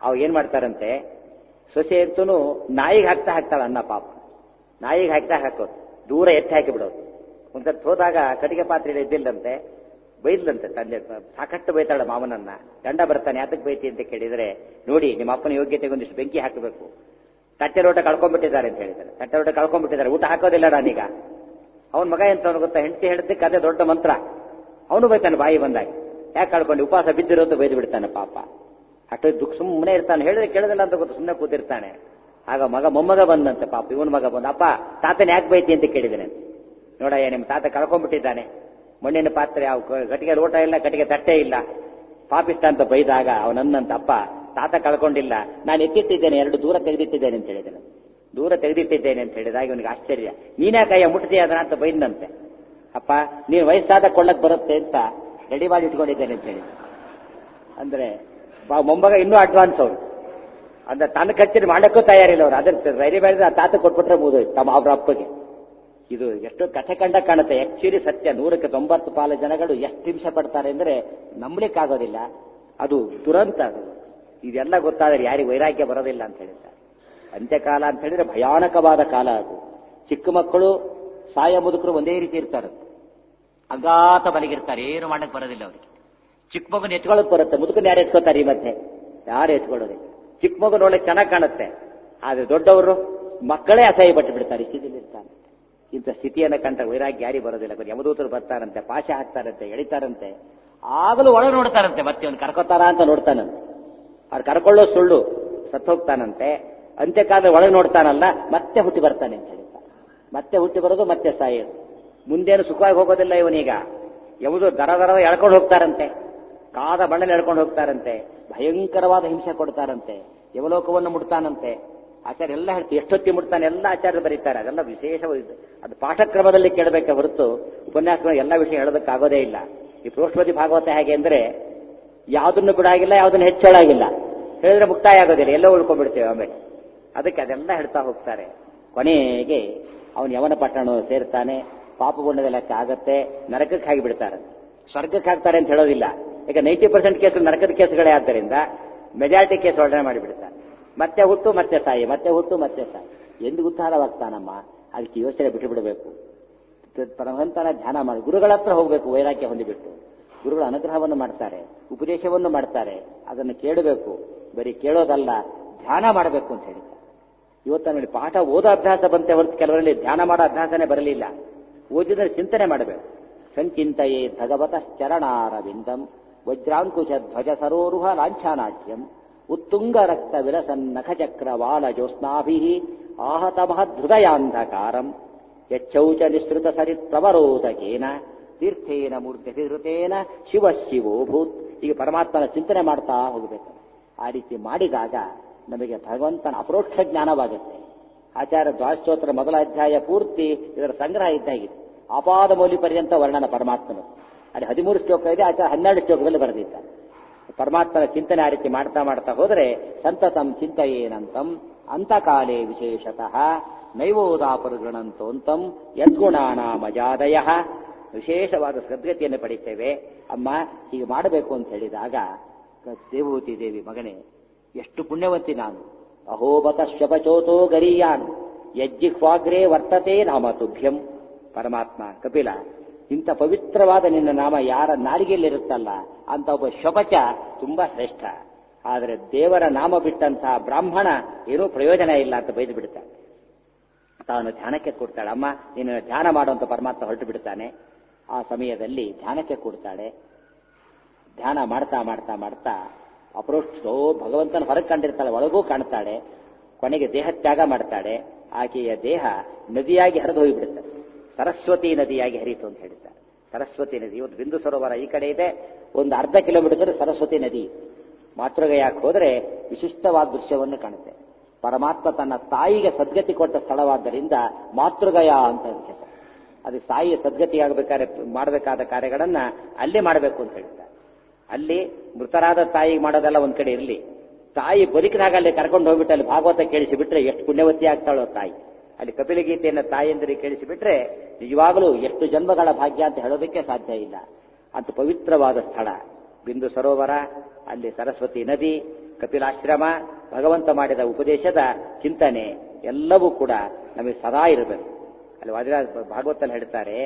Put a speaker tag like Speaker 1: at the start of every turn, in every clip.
Speaker 1: ಅವ್ ಏನ್ ಮಾಡ್ತಾರಂತೆ ಸೊಸೆ ಅಂತೂ ನಾಯಿಗೆ ಹಾಕ್ತಾ ಹಾಕ್ತಾಳ ಅನ್ನ ಪಾಪ ನಾಯಿಗೆ ಹಾಕ್ತಾ ಹಾಕೋದು ದೂರ ಎತ್ತಿ ಹಾಕಿ ಬಿಡೋದು ಒಂದ್ಸರಿ ಹೋದಾಗ ಕಟ್ಟಿಗೆ ಪಾತ್ರೆ ಇದ್ದಿಲ್ಲಂತೆ ಬೈದ್ಲಂತೆ ತಂದೆ ಸಾಕಷ್ಟು ಬೈತಾಳ ಮಾವನನ್ನ ಗಂಡ ಬರ್ತಾನೆ ಯಾತಕ್ಕೆ ಬೈತಿ ಅಂತ ಕೇಳಿದ್ರೆ ನೋಡಿ ನಿಮ್ಮ ಅಪ್ಪನ ಯೋಗ್ಯತೆಗೆ ಒಂದಿಷ್ಟು ಬೆಂಕಿ ಹಾಕಬೇಕು ತಟ್ಟೆ ಲೋಟ ಕಳ್ಕೊಂಡ್ಬಿಟ್ಟಿದ್ದಾರೆ ಅಂತ ಹೇಳಿದ್ದಾರೆ ತಟ್ಟೆ ಲೋಟ ಕಳ್ಕೊಂಡ್ಬಿಟ್ಟಿದ್ದಾರೆ ಊಟ ಹಾಕೋದಿಲ್ಲ ನಾನೀಗ ಅವನ ಮಗ ಎಂತ ಗೊತ್ತಾ ಹೆಂಡತಿ ಹೆಂಡತಿ ಅದೇ ದೊಡ್ಡ ಮಂತ್ರ ಅವನು ಬೈತಾನೆ ಬಾಯಿ ಬಂದಾಗ ಯಾಕೆ ಕಳ್ಕೊಂಡು ಉಪವಾಸ ಬಿದ್ದಿರೋದು ಬೈದು ಬಿಡ್ತಾನೆ ಪಾಪ ಅಷ್ಟು ದುಃಖ ಸುಮ್ಮನೆ ಇರ್ತಾನೆ ಹೇಳಿದ್ರೆ ಕೇಳೋದಿಲ್ಲ ಅಂತ ಗೊತ್ತು ಸುಮ್ಮನೆ ಕೂತಿರ್ತಾನೆ ಆಗ ಮಗ ಮೊಮ್ಮಗ ಬಂದಂತೆ ಪಾಪ ಇವನ್ ಮಗ ಬಂದ ಅಪ್ಪ ತಾತನ ಯಾಕೆ ಬೈತಿ ಅಂತ ಕೇಳಿದ್ದೇನೆ ನೋಡಯ್ಯ ನಿಮ್ಮ ತಾತ ಕಳ್ಕೊಂಡ್ಬಿಟ್ಟಿದ್ದಾನೆ ಮಣ್ಣಿನ ಪಾತ್ರೆ ಯಾವ ಕಟ್ಟಿಗೆ ಲೋಟ ಇಲ್ಲ ಕಟ್ಟಿಗೆ ತಟ್ಟೆ ಇಲ್ಲ ಪಾಪಿಷ್ಟ ಅಂತ ಬೈದಾಗ ಅವನನ್ನಂತ ಅಪ್ಪ ತಾತ ಕಳ್ಕೊಂಡಿಲ್ಲ ನಾನು ಎತ್ತಿಟ್ಟಿದ್ದೇನೆ ಎರಡು ದೂರ ತೆಗೆದಿಟ್ಟಿದ್ದೇನೆ ಅಂತ ಹೇಳಿದ್ದೇನೆ ದೂರ ತೆಗೆದಿಟ್ಟಿದ್ದೇನೆ ಅಂತ ಹೇಳಿದಾಗ ಇವನಿಗೆ ಆಶ್ಚರ್ಯ ನೀನೇ ಕೈಯ ಮುಟ್ತೀಯ ಅದನ್ನ ಅಂತ ಬೈದಂತೆ ಅಪ್ಪ ನೀನು ವಯಸ್ಸಾದ ಕೊಳ್ಳಕ್ ಬರುತ್ತೆ ಅಂತ ರೆಡಿ ಮಾಡಿ ಇಟ್ಕೊಂಡಿದ್ದೇನೆ ಅಂತ ಹೇಳಿ ಅಂದ್ರೆ ಬಾ- ಮೊಮ್ಮಗ ಇನ್ನೂ ಅಡ್ವಾನ್ಸ್ ಅವರು ಅಂದ್ರೆ ತನ್ನ ಕಚ್ಚೇರಿ ಮಾಡಕ್ಕೂ ತಯಾರಿಲ್ಲ ಅವ್ರು ಅದ್ರ ರೆಡಿ ಮಾಡಿದ್ರೆ ಆ ತಾತ ಕೊಟ್ಬಿಟ್ರೆ ಮುಗಿದೋಯ್ತು ತಮ್ಮ ಅವ್ರ ಅಪ್ಪಗೆ ಇದು ಎಷ್ಟು ಕಥೆ ಕಂಡ ಕಾಣುತ್ತೆ ಆಕ್ಚುಲಿ ಸತ್ಯ ನೂರಕ್ಕೆ ತೊಂಬತ್ತು ಪಾಲು ಜನಗಳು ಎಷ್ಟು ಹಿಂಸೆ ಪಡ್ತಾರೆ ಅಂದ್ರೆ ನಂಬಲಿಕ್ಕಾಗೋದಿಲ್ಲ ಅದು ದುರಂತ ಅದು ಇದೆಲ್ಲ ಗೊತ್ತಾದ್ರೆ ಯಾರಿಗೆ ವೈರಾಗ್ಯ ಬರೋದಿಲ್ಲ ಅಂತ ಹೇಳ್ತಾರೆ ಅಂತ್ಯಕಾಲ ಅಂತ ಹೇಳಿದ್ರೆ ಭಯಾನಕವಾದ ಕಾಲ ಅದು ಚಿಕ್ಕ ಮಕ್ಕಳು ಸಾಯ ಮುದುಕರು ಒಂದೇ ರೀತಿ ಇರ್ತಾರೆ ಅಗಾತ ಬಲಿಗಿರ್ತಾರೆ ಏನು ಮಾಡಕ್ ಬರೋದಿಲ್ಲ ಅವರಿಗೆ ಚಿಕ್ಕ ಮಗುನ ಎತ್ಕೊಳ್ಳೋಕ್ ಬರುತ್ತೆ ಮುದುಕನ ಯಾರು ಎತ್ಕೋತಾರೆ ಈ ಮಧ್ಯೆ ಯಾರು ಎತ್ಕೊಳ್ಳೋದಿಲ್ಲ ಚಿಕ್ಕ ಮಗು ನೋಡಕ್ ಚೆನ್ನಾಗಿ ಕಾಣುತ್ತೆ ಆದ್ರೆ ದೊಡ್ಡವರು ಮಕ್ಕಳೇ ಅಸಹ್ಯ ಪಟ್ಟು ಬಿಡ್ತಾರೆ ಈ ಸ್ಥಿತಿಯಲ್ಲಿ ಇರ್ತಾರೆ ಇಂಥ ಸ್ಥಿತಿಯನ್ನ ಕಂಡ ವೈರಾಗ್ಯ ಯಾರಿ ಬರೋದಿಲ್ಲ ಬರೀ ಯಮದೂತರು ಬರ್ತಾರಂತೆ ಪಾಶ ಹಾಕ್ತಾರಂತೆ ಎಳಿತಾರಂತೆ ಆಗಲೂ ಒಳ ನೋಡ್ತಾರಂತೆ ಮತ್ತೆ ಅವ್ನು ಕರ್ಕೋತಾರ ಅಂತ ನೋಡ್ತಾನಂತೆ ಅವ್ರು ಕರ್ಕೊಳ್ಳೋ ಸುಳ್ಳು ಸತ್ತೋಗ್ತಾನಂತೆ ಅಂತ್ಯಕಾಲ ಒಳಗೆ ನೋಡ್ತಾನಲ್ಲ ಮತ್ತೆ ಹುಟ್ಟಿ ಬರ್ತಾನೆ ಅಂತ ಹೇಳ್ತಾರೆ ಮತ್ತೆ ಹುಟ್ಟಿ ಬರೋದು ಮತ್ತೆ ಸಾಯೋದು ಮುಂದೇನು ಸುಖವಾಗಿ ಹೋಗೋದಿಲ್ಲ ಇವನೀಗ ಯಾವುದು ದರ ದರ ಎಳ್ಕೊಂಡು ಹೋಗ್ತಾರಂತೆ ಕಾದ ಬಣ್ಣಲ್ಲಿ ಎಳ್ಕೊಂಡು ಹೋಗ್ತಾರಂತೆ ಭಯಂಕರವಾದ ಹಿಂಸೆ ಕೊಡ್ತಾರಂತೆ ಯವಲೋಕವನ್ನು ಮುಡ್ತಾನಂತೆ ಆಚಾರ್ಯ ಎಲ್ಲ ಹೇಳ್ತೀವಿ ಎಷ್ಟೊತ್ತಿ ಮುಡ್ತಾನೆ ಎಲ್ಲ ಆಚಾರ್ಯರು ಬರೀತಾರೆ ಅದೆಲ್ಲ ವಿಶೇಷವಾದ ಅದು ಪಾಠಕ್ರಮದಲ್ಲಿ ಕೇಳಬೇಕೆ ಹೊರತು ಉಪನ್ಯಾಸ ಎಲ್ಲ ವಿಷಯ ಹೇಳೋದಕ್ಕಾಗೋದೇ ಇಲ್ಲ ಈ ಪ್ರೋಷ್ಪತಿ ಭಾಗವತ ಹೇಗೆ ಅಂದ್ರೆ ಯಾವುದನ್ನು ಬಿಡಾಗಿಲ್ಲ ಯಾವುದನ್ನು ಹೆಚ್ಚಳಾಗಿಲ್ಲ ಹೇಳಿದ್ರೆ ಮುಕ್ತಾಯ ಆಗೋದಿಲ್ಲ ಎಲ್ಲೋ ಉಳ್ಕೊಂಡ್ಬಿಡ್ತೇವೆ ಆಮೇಲೆ ಅದಕ್ಕೆ ಅದೆಲ್ಲ ಹೇಳ್ತಾ ಹೋಗ್ತಾರೆ ಕೊನೆಗೆ ಅವನು ಯವನ ಪಟ್ಟಣ ಸೇರ್ತಾನೆ ಪಾಪ ಪುಣ್ಯದ ಲೆಕ್ಕ ಆಗತ್ತೆ ನರಕಕ್ಕೆ ಹಾಕಿ ಬಿಡ್ತಾರೆ ಸ್ವರ್ಗಕ್ಕೆ ಹಾಕ್ತಾರೆ ಅಂತ ಹೇಳೋದಿಲ್ಲ ಈಗ ನೈಂಟಿ ಪರ್ಸೆಂಟ್ ಕೇಸ್ ನರಕದ ಕೇಸ್ಗಳೇ ಆದ್ದರಿಂದ ಮೆಜಾರಿಟಿ ಕೇಸ್ ಹೊರಡನೆ ಮಾಡಿಬಿಡ್ತಾರೆ ಮತ್ತೆ ಹುಟ್ಟು ಮತ್ತೆ ಸಾಯಿ ಮತ್ತೆ ಹುಟ್ಟು ಮತ್ತೆ ಸಾಯಿ ಎಂದು ಉದ್ಧಾರವಾಗ್ತಾನಮ್ಮ ಅದಕ್ಕೆ ಯೋಚನೆ ಬಿಟ್ಟು ಬಿಡಬೇಕು ಪರಮಹಂತನ ಧ್ಯಾನ ಮಾಡಿ ಗುರುಗಳ ಹತ್ರ ಹೋಗಬೇಕು ವೈರಾಗ್ಯ ಹೊಂದಿಬಿಟ್ಟು ಗುರುಗಳ ಅನುಗ್ರಹವನ್ನು ಮಾಡ್ತಾರೆ ಉಪದೇಶವನ್ನು ಮಾಡ್ತಾರೆ ಅದನ್ನು ಕೇಳಬೇಕು ಬರೀ ಕೇಳೋದಲ್ಲ ಧ್ಯಾನ ಮಾಡಬೇಕು ಅಂತ ಹೇಳಿದ್ದಾರೆ ಇವತ್ತು ನೋಡಿ ಪಾಠ ಓದೋ ಅಭ್ಯಾಸ ಬಂತೆ ಹೊರತು ಕೆಲವರಲ್ಲಿ ಧ್ಯಾನ ಮಾಡೋ ಅಭ್ಯಾಸನೇ ಬರಲಿಲ್ಲ ಓದಿದರೆ ಚಿಂತನೆ ಮಾಡಬೇಕು ಸಂಚಿಂತೆಯೇ ಭಗವತಶ್ಚರಣಾರವಿಂದಂ ವಜ್ರಾಂಕುಶ ಧ್ವಜ ಸರೋರುಹ ಲಾಂಛಾನಾಟ್ಯಂ ಉತ್ತುಂಗ ರಕ್ತ ವಿಲಸನ್ ನಖಚಕ್ರ ವಾಲ ಜ್ಯೋತ್ಸ್ನಾಭಿ ಆಹತ ಮಹದೃದಯಾಂಧಕಾರಂ ಯಚ್ಚೌಚ ನಿಸೃತ ಸರಿತ್ ಪ್ರವರೋದಕೇನ ತೀರ್ಥೇನ ಮೂರ್ತಿಹೃತೇನ ಶಿವ ಶಿವೋಭೂತ್ ಈಗ ಪರಮಾತ್ಮನ ಚಿಂತನೆ ಮಾಡ್ತಾ ಹೋಗಬೇಕು ಆ ರೀತಿ ಮಾಡಿದಾಗ ನಮಗೆ ಭಗವಂತನ ಅಪರೋಕ್ಷ ಜ್ಞಾನವಾಗುತ್ತೆ ಆಚಾರ್ಯ ದ್ವಾಸ್ತೋತ್ರ ಮೊದಲ ಅಧ್ಯಾಯ ಪೂರ್ತಿ ಇದರ ಸಂಗ್ರಹ ಇದ್ದಾಗಿದೆ ಅಪಾದ ಮೌಲ್ಯ ಪರ್ಯಂತ ವರ್ಣನ ಪರಮಾತ್ಮನ ಅಲ್ಲಿ ಹದಿಮೂರು ಶ್ಲೋಕ ಇದೆ ಆಚಾರ್ಯ ಹನ್ನೆರಡು ಶ್ಲೋಕದಲ್ಲಿ ಬರೆದಿದ್ದಾರೆ ಪರಮಾತ್ಮನ ಚಿಂತನೆ ಆ ರೀತಿ ಮಾಡ್ತಾ ಮಾಡ್ತಾ ಹೋದರೆ ಸಂತತಂ ಚಿಂತೆಯೇನಂತಂ ಅಂತಕಾಲೇ ವಿಶೇಷತಃ ನೈವೋದಾಪರುಗಣಂತೋಂತಂ ಯದ್ಗುಣಾನಾಮಜಾದಯ ವಿಶೇಷವಾದ ಸದ್ಗತಿಯನ್ನು ಪಡಿತೇವೆ ಅಮ್ಮ ಹೀಗೆ ಮಾಡಬೇಕು ಅಂತ ಹೇಳಿದಾಗ ದೇವಹೂತಿ ದೇವಿ ಮಗನೇ ಎಷ್ಟು ಪುಣ್ಯವಂತಿ ನಾನು ಅಹೋಬತ ಶಪಚೋತೋ ಗರೀಯಾನ್ ಯಜ್ಜಿಹ್ವಾಗ್ರೇ ವರ್ತತೆ ನಾಮ ತುಭ್ಯಂ ಪರಮಾತ್ಮ ಕಪಿಲ ಇಂಥ ಪವಿತ್ರವಾದ ನಿನ್ನ ನಾಮ ಯಾರ ನಾಲಿಗೆಯಲ್ಲಿರುತ್ತಲ್ಲ ಅಂತ ಒಬ್ಬ ಶಪಚ ತುಂಬಾ ಶ್ರೇಷ್ಠ ಆದರೆ ದೇವರ ನಾಮ ಬಿಟ್ಟಂತಹ ಬ್ರಾಹ್ಮಣ ಏನೂ ಪ್ರಯೋಜನ ಇಲ್ಲ ಅಂತ ಬೈದು ಬಿಡ್ತಾನೆ ತಾನು ಧ್ಯಾನಕ್ಕೆ ಕೊಡ್ತಾಳೆ ಅಮ್ಮ ನೀನು ಧ್ಯಾನ ಮಾಡುವಂತ ಪರಮಾತ್ಮ ಹೊರಟು ಬಿಡ್ತಾನೆ ಆ ಸಮಯದಲ್ಲಿ ಧ್ಯಾನಕ್ಕೆ ಕೊಡ್ತಾಳೆ ಧ್ಯಾನ ಮಾಡ್ತಾ ಮಾಡ್ತಾ ಮಾಡ್ತಾ ಅಪರೋಕ್ಷೋ ಭಗವಂತನ ಹೊರಗೆ ಕಂಡಿರ್ತಾಳೆ ಒಳಗೂ ಕಾಣ್ತಾಳೆ ಕೊನೆಗೆ ದೇಹ ತ್ಯಾಗ ಮಾಡ್ತಾಳೆ ಆಕೆಯ ದೇಹ ನದಿಯಾಗಿ ಹರಿದು ಹೋಗಿಬಿಡುತ್ತೆ ಸರಸ್ವತಿ ನದಿಯಾಗಿ ಹರಿತು ಅಂತ ಹೇಳ್ತಾರೆ ಸರಸ್ವತಿ ನದಿ ಒಂದು ಬಿಂದು ಸರೋವರ ಈ ಕಡೆ ಇದೆ ಒಂದು ಅರ್ಧ ಕಿಲೋಮೀಟರ್ ಸರಸ್ವತಿ ನದಿ ಮಾತೃಗಯಾಕೆ ಹೋದರೆ ವಿಶಿಷ್ಟವಾದ ದೃಶ್ಯವನ್ನು ಕಾಣುತ್ತೆ ಪರಮಾತ್ಮ ತನ್ನ ತಾಯಿಗೆ ಸದ್ಗತಿ ಕೊಟ್ಟ ಸ್ಥಳವಾದ್ದರಿಂದ ಮಾತೃಗಯ ಅಂತ ಅದಕ್ಕೆ ಹೆಸರು ಅದು ತಾಯಿಯ ಸದ್ಗತಿ ಆಗಬೇಕಾದ್ರೆ ಮಾಡಬೇಕಾದ ಕಾರ್ಯಗಳನ್ನ ಅಲ್ಲೇ ಮಾಡಬೇಕು ಅಂತ ಹೇಳ್ತಾರೆ ಅಲ್ಲಿ ಮೃತರಾದ ತಾಯಿಗೆ ಮಾಡೋದೆಲ್ಲ ಒಂದ್ ಕಡೆ ಇರಲಿ ತಾಯಿ ಬದುಕಿನಾಗ ಅಲ್ಲಿ ಕರ್ಕೊಂಡು ಹೋಗ್ಬಿಟ್ಟು ಅಲ್ಲಿ ಭಾಗವತ ಕೇಳಿಸಿಬಿಟ್ರೆ ಎಷ್ಟು ಪುಣ್ಯವತಿ ಆಗ್ತಾಳೋ ತಾಯಿ ಅಲ್ಲಿ ಕಪಿಲಗೀತೆಯನ್ನು ತಾಯಿಯಂದರಿಗೆ ಕೇಳಿಸಿಬಿಟ್ರೆ ನಿಜವಾಗಲೂ ಎಷ್ಟು ಜನ್ಮಗಳ ಭಾಗ್ಯ ಅಂತ ಹೇಳೋದಕ್ಕೆ ಸಾಧ್ಯ ಇಲ್ಲ ಅಂತ ಪವಿತ್ರವಾದ ಸ್ಥಳ ಬಿಂದು ಸರೋವರ ಅಲ್ಲಿ ಸರಸ್ವತಿ ನದಿ ಕಪಿಲಾಶ್ರಮ ಭಗವಂತ ಮಾಡಿದ ಉಪದೇಶದ ಚಿಂತನೆ ಎಲ್ಲವೂ ಕೂಡ ನಮಗೆ ಸದಾ ಇರಬೇಕು ಅಲ್ಲಿ ವಾದಿರಾಜ ಭಾಗವತಲ್ಲಿ ಹೇಳ್ತಾರೆ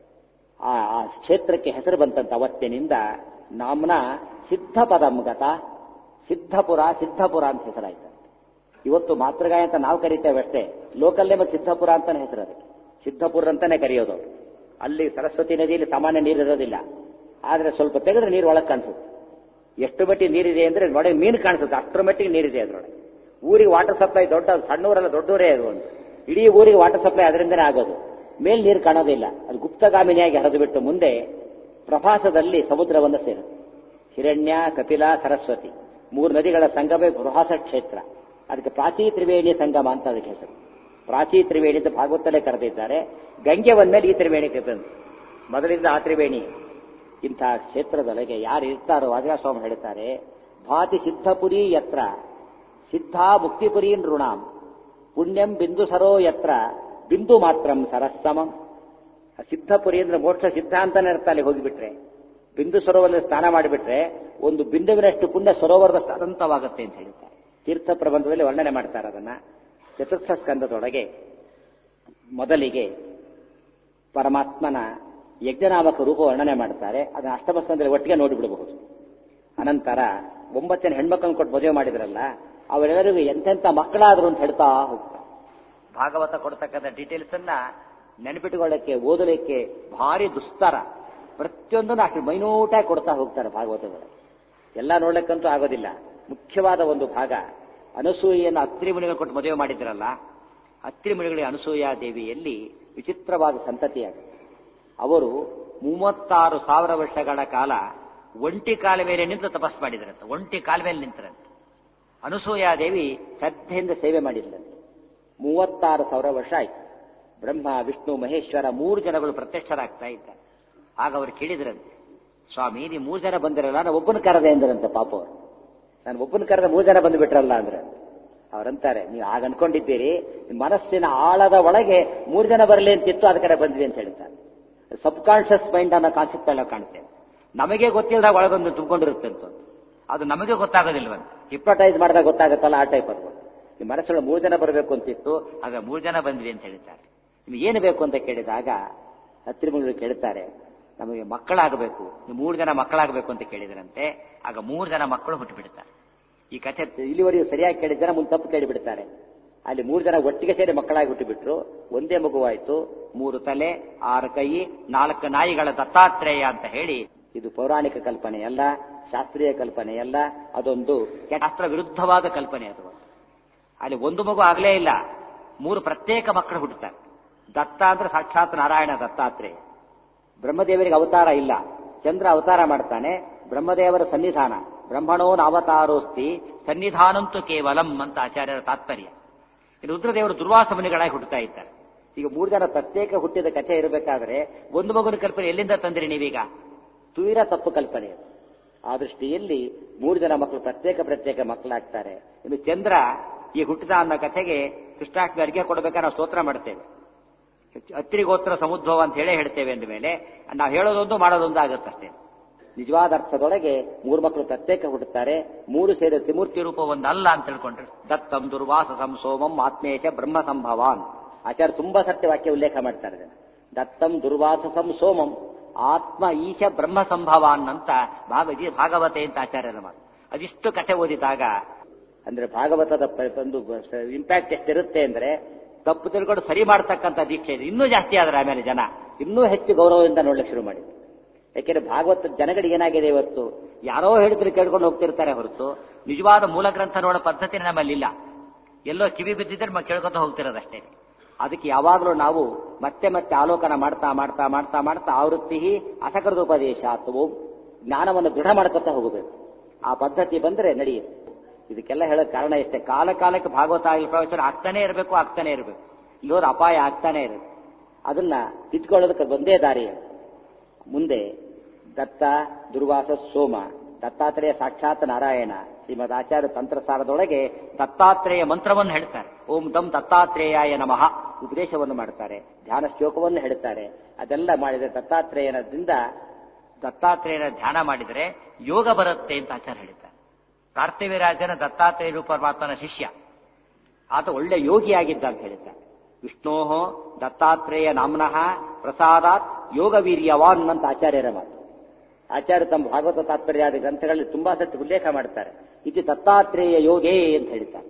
Speaker 1: ಆ ಆ ಕ್ಷೇತ್ರಕ್ಕೆ ಹೆಸರು ಬಂತಂತ ಅವತ್ತಿನಿಂದ ನಾಮ್ನ ಸಿದ್ಧಪದಂ ಗತ ಸಿದ್ಧಪುರ ಸಿದ್ಧಪುರ ಅಂತ ಹೆಸರಾಯ್ತು ಇವತ್ತು ಮಾತೃಗಾಯ ಅಂತ ನಾವು ಕರಿತೇವೆ ಅಷ್ಟೇ ಲೋಕಲ್ಲೇ ಮತ್ತೆ ಸಿದ್ಧಪುರ ಅಂತಾನೆ ಹೆಸರು ಅದಕ್ಕೆ ಸಿದ್ಧಪುರ ಅಂತಾನೆ ಕರೆಯೋದು ಅಲ್ಲಿ ಸರಸ್ವತಿ ನದಿಯಲ್ಲಿ ಸಾಮಾನ್ಯ ನೀರು ಇರೋದಿಲ್ಲ ಆದ್ರೆ ಸ್ವಲ್ಪ ತೆಗೆದ್ರೆ ನೀರು ಒಳಗೆ ಕಾಣಿಸುತ್ತೆ ಎಷ್ಟು ಮಟ್ಟಿಗೆ ನೀರಿದೆ ಅಂದ್ರೆ ಒಳಗೆ ಮೀನು ಕಾಣಿಸುತ್ತೆ ಅಷ್ಟರ ಮಟ್ಟಿಗೆ ನೀರಿದೆ ಅದರೊಳಗೆ ಊರಿಗೆ ವಾಟರ್ ಸಪ್ಲೈ ದೊಡ್ಡ ಸಣ್ಣೂರಲ್ಲ ದೊಡ್ಡೂರೇ ಅದು ಒಂದು ಇಡೀ ಊರಿಗೆ ವಾಟರ್ ಸಪ್ಲೈ ಅದರಿಂದನೇ ಆಗೋದು ಮೇಲ್ ನೀರು ಕಾಣೋದಿಲ್ಲ ಅದು ಗುಪ್ತಗಾಮಿನಿಯಾಗಿ ಹರಿದು ಬಿಟ್ಟು ಮುಂದೆ ಪ್ರಭಾಸದಲ್ಲಿ ಸಮುದ್ರವನ್ನು ಸೇರುತ್ತೆ ಹಿರಣ್ಯ ಕಪಿಲ ಸರಸ್ವತಿ ಮೂರು ನದಿಗಳ ಸಂಗಮೇ ಪ್ರಭಾಸ ಕ್ಷೇತ್ರ ಅದಕ್ಕೆ ಪ್ರಾಚೀ ತ್ರಿವೇಣಿ ಸಂಗಮ ಅಂತ ಅದಕ್ಕೆ ಹೆಸರು ಪ್ರಾಚೀ ತ್ರಿವೇಣಿ ಅಂತ ಭಾಗವತಲ್ಲೇ ಕರೆದಿದ್ದಾರೆ ಗಂಗೆ ಬಂದ್ಮೇಲೆ ಈ ತ್ರಿವೇಣಿ ಬಂತು ಮೊದಲಿಂದ ಆ ತ್ರಿವೇಣಿ ಇಂತಹ ಕ್ಷೇತ್ರದೊಳಗೆ ಯಾರು ಇರ್ತಾರೋ ಸ್ವಾಮಿ ಹೇಳ್ತಾರೆ ಭಾತಿ ಸಿದ್ಧಪುರಿ ಯತ್ರ ಸಿದ್ಧಾ ಮುಕ್ತಿಪುರಿ ನೃಣಾಂ ಪುಣ್ಯಂ ಬಿಂದು ಸರೋ ಯತ್ರ ಬಿಂದು ಮಾತ್ರಂ ಸರಸ್ಸಮಂ ಸಿದ್ಧಪುರಿ ಅಂದ್ರೆ ಮೋಕ್ಷ ಸಿದ್ಧ ಅಂತಾನೆ ಅರ್ಥ ಅಲ್ಲಿ ಹೋಗಿಬಿಟ್ರೆ ಬಿಂದು ಸರೋವರದಲ್ಲಿ ಸ್ನಾನ ಮಾಡಿಬಿಟ್ರೆ ಒಂದು ಬಿಂದುವಿನಷ್ಟು ಪುಣ್ಯ ಸರೋವರದಷ್ಟು ಅನಂತವಾಗುತ್ತೆ ಅಂತ ಹೇಳ್ತಾರೆ ತೀರ್ಥ ಪ್ರಬಂಧದಲ್ಲಿ ವರ್ಣನೆ ಮಾಡ್ತಾರೆ ಅದನ್ನ ಚತುರ್ಥ ಸ್ಕಂದದೊಳಗೆ ಮೊದಲಿಗೆ ಪರಮಾತ್ಮನ ಯಜ್ಞನಾಮಕ ರೂಪ ವರ್ಣನೆ ಮಾಡ್ತಾರೆ ಅದನ್ನ ಅಷ್ಟಮ ಸ್ಕಂದದಲ್ಲಿ ಒಟ್ಟಿಗೆ ನೋಡಿಬಿಡಬಹುದು ಅನಂತರ ಒಂಬತ್ತನೇ ಹೆಣ್ಮಕ್ಳನ್ನು ಕೊಟ್ಟು ಮದುವೆ ಮಾಡಿದ್ರಲ್ಲ ಅವರೆಲ್ಲರಿಗೂ ಎಂತೆಂಥ ಮಕ್ಕಳಾದ್ರು ಅಂತ ಹೇಳ್ತಾ ಹೋಗ್ತಾರೆ ಭಾಗವತ ಕೊಡ್ತಕ್ಕಂಥ ಡೀಟೇಲ್ಸ್ ಅನ್ನ ನೆನಪಿಟ್ಟುಕೊಳ್ಳಕ್ಕೆ ಓದಲಿಕ್ಕೆ ಭಾರಿ ದುಸ್ತರ ಪ್ರತಿಯೊಂದನ್ನು ಅಷ್ಟು ಮೈನೂಟಾಗಿ ಕೊಡ್ತಾ ಹೋಗ್ತಾರೆ ಭಾಗವತಗಳು ಎಲ್ಲ ನೋಡ್ಲಿಕ್ಕಂತೂ ಆಗೋದಿಲ್ಲ ಮುಖ್ಯವಾದ ಒಂದು ಭಾಗ ಅನಸೂಯೆಯನ್ನು ಅತ್ರಿ ಮುನಿಗಳು ಕೊಟ್ಟು ಮದುವೆ ಮಾಡಿದ್ರಲ್ಲ ಅತ್ರಿ ಮುನಿಗಳಿಗೆ ಅನಸೂಯ ದೇವಿಯಲ್ಲಿ ವಿಚಿತ್ರವಾದ ಸಂತತಿಯಾಗುತ್ತೆ ಅವರು ಮೂವತ್ತಾರು ಸಾವಿರ ವರ್ಷಗಳ ಕಾಲ ಒಂಟಿ ಕಾಲ ಮೇಲೆ ನಿಂತು ತಪಸ್ ಮಾಡಿದ್ರಂತೆ ಒಂಟಿ ಕಾಲ ಮೇಲೆ ನಿಂತರಂತೆ ಅನಸೂಯ ದೇವಿ ಶ್ರದ್ಧೆಯಿಂದ ಸೇವೆ ಮಾಡಿದ್ರಂತೆ ಮೂವತ್ತಾರು ಸಾವಿರ ವರ್ಷ ಆಯ್ತು ಬ್ರಹ್ಮ ವಿಷ್ಣು ಮಹೇಶ್ವರ ಮೂರು ಜನಗಳು ಪ್ರತ್ಯಕ್ಷರಾಗ್ತಾ ಇದ್ದಾರೆ ಆಗ ಅವರು ಕೇಳಿದ್ರಂತೆ ಸ್ವಾಮಿ ನೀವು ಮೂರು ಜನ ಬಂದಿರಲ್ಲ ನಾನು ಒಬ್ಬನ ಕರೆದೆ ಅಂದ್ರಂತೆ ಪಾಪ ಅವರು ನಾನು ಒಬ್ಬನ ಕರೆದ ಮೂರು ಜನ ಬಂದು ಬಿಟ್ರಲ್ಲ ಅಂದ್ರೆ ಅವರಂತಾರೆ ನೀವು ಆಗ ಅನ್ಕೊಂಡಿದ್ದೀರಿ ನಿಮ್ಮ ಮನಸ್ಸಿನ ಆಳದ ಒಳಗೆ ಮೂರು ಜನ ಬರಲಿ ಅಂತಿತ್ತು ಅದಕ್ಕೆ ಬಂದ್ವಿ ಅಂತ ಹೇಳ್ತಾರೆ ಸಬ್ ಕಾನ್ಶಿಯಸ್ ಮೈಂಡ್ ಅನ್ನೋ ಕಾನ್ಸೆಪ್ಟ್ ಎಲ್ಲ ಕಾಣ್ತೇವೆ ನಮಗೆ ಗೊತ್ತಿಲ್ಲದಾಗ ಒಳಗೊಂದು ತುಂಬಿಕೊಂಡಿರುತ್ತೆ ಅಂತ ಅದು ನಮಗೆ ಗೊತ್ತಾಗೋದಿಲ್ವಂತ ಹಿಪ್ನಟೈಸ್ ಮಾಡಿದಾಗ ಗೊತ್ತಾಗುತ್ತಲ್ಲ ಆ ಟೈಪ್ ಅದು ನಿಮ್ಮ ಮನಸ್ಸೊಳಗೆ ಮೂರು ಜನ ಬರಬೇಕು ಅಂತಿತ್ತು ಆಗ ಮೂರು ಜನ ಬಂದ್ವಿ ಅಂತ ಹೇಳ್ತಾರೆ ನಿಮ್ಗೆ ಏನು ಬೇಕು ಅಂತ ಕೇಳಿದಾಗ ಹತ್ತಿರ ಕೇಳ್ತಾರೆ ನಮಗೆ ಮಕ್ಕಳಾಗಬೇಕು ನೀವು ಮೂರು ಜನ ಮಕ್ಕಳಾಗಬೇಕು ಅಂತ ಕೇಳಿದ್ರಂತೆ ಆಗ ಮೂರು ಜನ ಮಕ್ಕಳು ಹುಟ್ಟುಬಿಡ್ತಾರೆ ಈ ಕಥೆ ಇಲ್ಲಿವರೆಗೂ ಸರಿಯಾಗಿ ಕೇಳಿದ್ದಾರೆ ಮುಂದೆ ತಪ್ಪು ಕೇಳಿಬಿಡ್ತಾರೆ ಅಲ್ಲಿ ಮೂರು ಜನ ಒಟ್ಟಿಗೆ ಸೇರಿ ಮಕ್ಕಳಾಗಿ ಹುಟ್ಟುಬಿಟ್ರು ಒಂದೇ ಮಗುವಾಯ್ತು ಮೂರು ತಲೆ ಆರು ಕೈ ನಾಲ್ಕು ನಾಯಿಗಳ ದತ್ತಾತ್ರೇಯ ಅಂತ ಹೇಳಿ ಇದು ಪೌರಾಣಿಕ ಕಲ್ಪನೆಯಲ್ಲ ಶಾಸ್ತ್ರೀಯ ಕಲ್ಪನೆಯಲ್ಲ ಅದೊಂದು ಶಾಸ್ತ್ರ ವಿರುದ್ಧವಾದ ಕಲ್ಪನೆ ಅದು ಅಲ್ಲಿ ಒಂದು ಮಗು ಆಗಲೇ ಇಲ್ಲ ಮೂರು ಪ್ರತ್ಯೇಕ ಮಕ್ಕಳು ಹುಟ್ಟುತ್ತಾರೆ ದತ್ತ ಅಂದ್ರೆ ಸಾಕ್ಷಾತ್ ನಾರಾಯಣ ದತ್ತಾತ್ರೇಯ ಬ್ರಹ್ಮದೇವರಿಗೆ ಅವತಾರ ಇಲ್ಲ ಚಂದ್ರ ಅವತಾರ ಮಾಡ್ತಾನೆ ಬ್ರಹ್ಮದೇವರ ಸನ್ನಿಧಾನ ಬ್ರಹ್ಮಣೋನ್ ಅವತಾರೋಸ್ತಿ ಸನ್ನಿಧಾನಂತೂ ಕೇವಲಂ ಅಂತ ಆಚಾರ್ಯರ ತಾತ್ಪರ್ಯ ಇನ್ನು ರುದ್ರದೇವರು ದುರ್ವಾಸ ಮುನಿಗಳಾಗಿ ಹುಟ್ಟುತ್ತಾ ಇದ್ದಾರೆ ಈಗ ಮೂರು ಜನ ಪ್ರತ್ಯೇಕ ಹುಟ್ಟಿದ ಕಥೆ ಇರಬೇಕಾದ್ರೆ ಒಂದು ಮಗುನ ಕಲ್ಪನೆ ಎಲ್ಲಿಂದ ತಂದ್ರಿ ನೀವೀಗ ತೀರ ತಪ್ಪು ಕಲ್ಪನೆ ಅದು. ಆ ದೃಷ್ಟಿಯಲ್ಲಿ ಮೂರು ಜನ ಮಕ್ಕಳು ಪ್ರತ್ಯೇಕ ಪ್ರತ್ಯೇಕ ಮಕ್ಕಳಾಗ್ತಾರೆ ಇನ್ನು ಚಂದ್ರ ಈ ಹುಟ್ಟಿದ ಅನ್ನೋ ಕಥೆಗೆ ಕೃಷ್ಣಾಷ್ಟಮಿ ಅರ್ಘ್ಯ ಕೊಡಬೇಕಾದ್ರೆ ನಾವು ಸ್ತೋತ್ರ ಮಾಡ್ತೇವೆ ಅತ್ತಿರಿಗೋತ್ರ ಸಮುದ್ಭವ ಅಂತ ಹೇಳೇ ಹೇಳ್ತೇವೆ ಅಂದ ಮೇಲೆ ನಾವು ಹೇಳೋದೊಂದು ಮಾಡೋದೊಂದು ಆಗುತ್ತಷ್ಟೇ ನಿಜವಾದ ಅರ್ಥದೊಳಗೆ ಮೂರು ಮಕ್ಕಳು ಪ್ರತ್ಯೇಕ ಹುಟ್ಟುತ್ತಾರೆ ಮೂರು ಸೇರಿ ತ್ರಿಮೂರ್ತಿ ರೂಪ ಒಂದಲ್ಲ ಅಂತ ತಿಳ್ಕೊಂಡ್ರೆ ದತ್ತಂ ದುರ್ವಾಸಸಂ ಸೋಮಂ ಆತ್ಮೇಶ ಬ್ರಹ್ಮ ಸಂಭವಾನ್ ಆಚಾರ್ಯ ತುಂಬಾ ಸತ್ಯ ವಾಕ್ಯ ಉಲ್ಲೇಖ ಮಾಡ್ತಾರೆ ಇದನ್ನ. ದತ್ತಂ ದುರ್ವಾಸಸಂ ಸೋಮಂ ಆತ್ಮ ಈಶ ಬ್ರಹ್ಮ ಸಂಭವಾನ್ ಅಂತ ಭಾಗ ಇದು ಭಾಗವತೆ ಅಂತ ಆಚಾರ್ಯರ ಮಾತು ಅದಿಷ್ಟು ಕಥೆ ಓದಿದಾಗ ಅಂದ್ರೆ ಭಾಗವತದ ಪ- ಒಂದು ಇಂಪ್ಯಾಕ್ಟ್ ಎಷ್ಟಿರುತ್ತೆ ಅಂದ್ರೆ ತಪ್ಪು ತಿಳ್ಕೊಂಡು ಸರಿ ಮಾಡ್ತಕ್ಕಂಥ ದೀಕ್ಷೆ ಇದೆ ಇನ್ನೂ ಜಾಸ್ತಿ ಆದ್ರೆ ಆಮೇಲೆ ಜನ ಇನ್ನೂ ಹೆಚ್ಚು ಗೌರವದಿಂದ ನೋಡ್ಲಿಕ್ಕೆ ಶುರು ಮಾಡಿದ್ರು ಯಾಕೆಂದ್ರೆ ಭಾಗವತ ಜನಗಳಿಗೆ ಏನಾಗಿದೆ ಇವತ್ತು ಯಾರೋ ಹೇಳಿದ್ರು ಕೇಳ್ಕೊಂಡು ಹೋಗ್ತಿರ್ತಾರೆ ಹೊರತು ನಿಜವಾದ ಮೂಲ ಗ್ರಂಥ ನೋಡೋ ಪದ್ಧತಿ ನಮ್ಮಲ್ಲಿಲ್ಲ ಎಲ್ಲೋ ಕಿವಿ ಬಿದ್ದಿದ್ರೆ ಮ- ಕೇಳ್ಕೊತ ಹೋಗ್ತಿರೋದಷ್ಟೇ ಅದಕ್ಕೆ ಯಾವಾಗಲೂ ನಾವು ಮತ್ತೆ ಮತ್ತೆ ಆಲೋಕನ ಮಾಡ್ತಾ ಮಾಡ್ತಾ ಮಾಡ್ತಾ ಮಾಡ್ತಾ ಆವೃತ್ತಿ ಅಸಕೃತೋಪದೇಶ ಅಥವಾ ಜ್ಞಾನವನ್ನು ದೃಢ ಮಾಡ್ಕೊತಾ ಹೋಗಬೇಕು ಆ ಪದ್ಧತಿ ಬಂದ್ರೆ ನಡೆಯುತ್ತೆ ಇದಕ್ಕೆಲ್ಲ ಹೇಳೋ ಕಾರಣ ಇಷ್ಟೇ ಕಾಲ ಕಾಲಕ್ಕೆ ಭಾಗವತ ಆಗಲಿ ಪ್ರವಚನ ಆಗ್ತಾನೆ ಇರಬೇಕು ಆಗ್ತಾನೆ ಇರಬೇಕು ಇಲ್ಲೋರು ಅಪಾಯ ಆಗ್ತಾನೆ ಇರುತ್ತೆ ಅದನ್ನ ತಿದ್ಕೊಳ್ಳೋದಕ್ಕೆ ಒಂದೇ ದಾರಿ ಮುಂದೆ ದತ್ತ ದುರ್ವಾಸ ಸೋಮ ದತ್ತಾತ್ರೇಯ ಸಾಕ್ಷಾತ್ ನಾರಾಯಣ ಶ್ರೀಮದ್ ಆಚಾರ್ಯ ತಂತ್ರಸಾರದೊಳಗೆ ದತ್ತಾತ್ರೇಯ ಮಂತ್ರವನ್ನು ಹೇಳ್ತಾರೆ ಓಂ ದಂ ದತ್ತಾತ್ರೇಯಾಯ ನಮಃ ಉಪದೇಶವನ್ನು ಮಾಡ್ತಾರೆ ಧ್ಯಾನ ಶ್ಲೋಕವನ್ನು ಹೇಳ್ತಾರೆ ಅದೆಲ್ಲ ಮಾಡಿದರೆ ದತ್ತಾತ್ರೇಯನದಿಂದ ದತ್ತಾತ್ರೇಯನ ಧ್ಯಾನ ಮಾಡಿದರೆ ಯೋಗ ಬರುತ್ತೆ ಅಂತ ಆಚಾರ್ಯ ಹೇಳ್ತಾರೆ ಕಾರ್ತಿವೀರಾಜನ ದತ್ತಾತ್ರೇಯ ರೂಪ ಪರಮಾತ್ಮನ ಶಿಷ್ಯ ಆತ ಒಳ್ಳೆ ಯೋಗಿಯಾಗಿದ್ದ ಅಂತ ಹೇಳಿದ್ದಾರೆ ವಿಷ್ಣೋ ದತ್ತಾತ್ರೇಯ ನಾಮ್ನಃ ಪ್ರಸಾದಾತ್ ಯೋಗ ವೀರ್ಯವಾನ್ ಅಂತ ಆಚಾರ್ಯರ ಮಾತು ಆಚಾರ್ಯ ತಮ್ಮ ಭಾಗವತ ತಾತ್ಪರ್ಯಾದಿ ಗ್ರಂಥಗಳಲ್ಲಿ ತುಂಬಾ ಸತಿ ಉಲ್ಲೇಖ ಮಾಡ್ತಾರೆ ಇದು ದತ್ತಾತ್ರೇಯ ಯೋಗೇ ಅಂತ ಹೇಳ್ತಾರೆ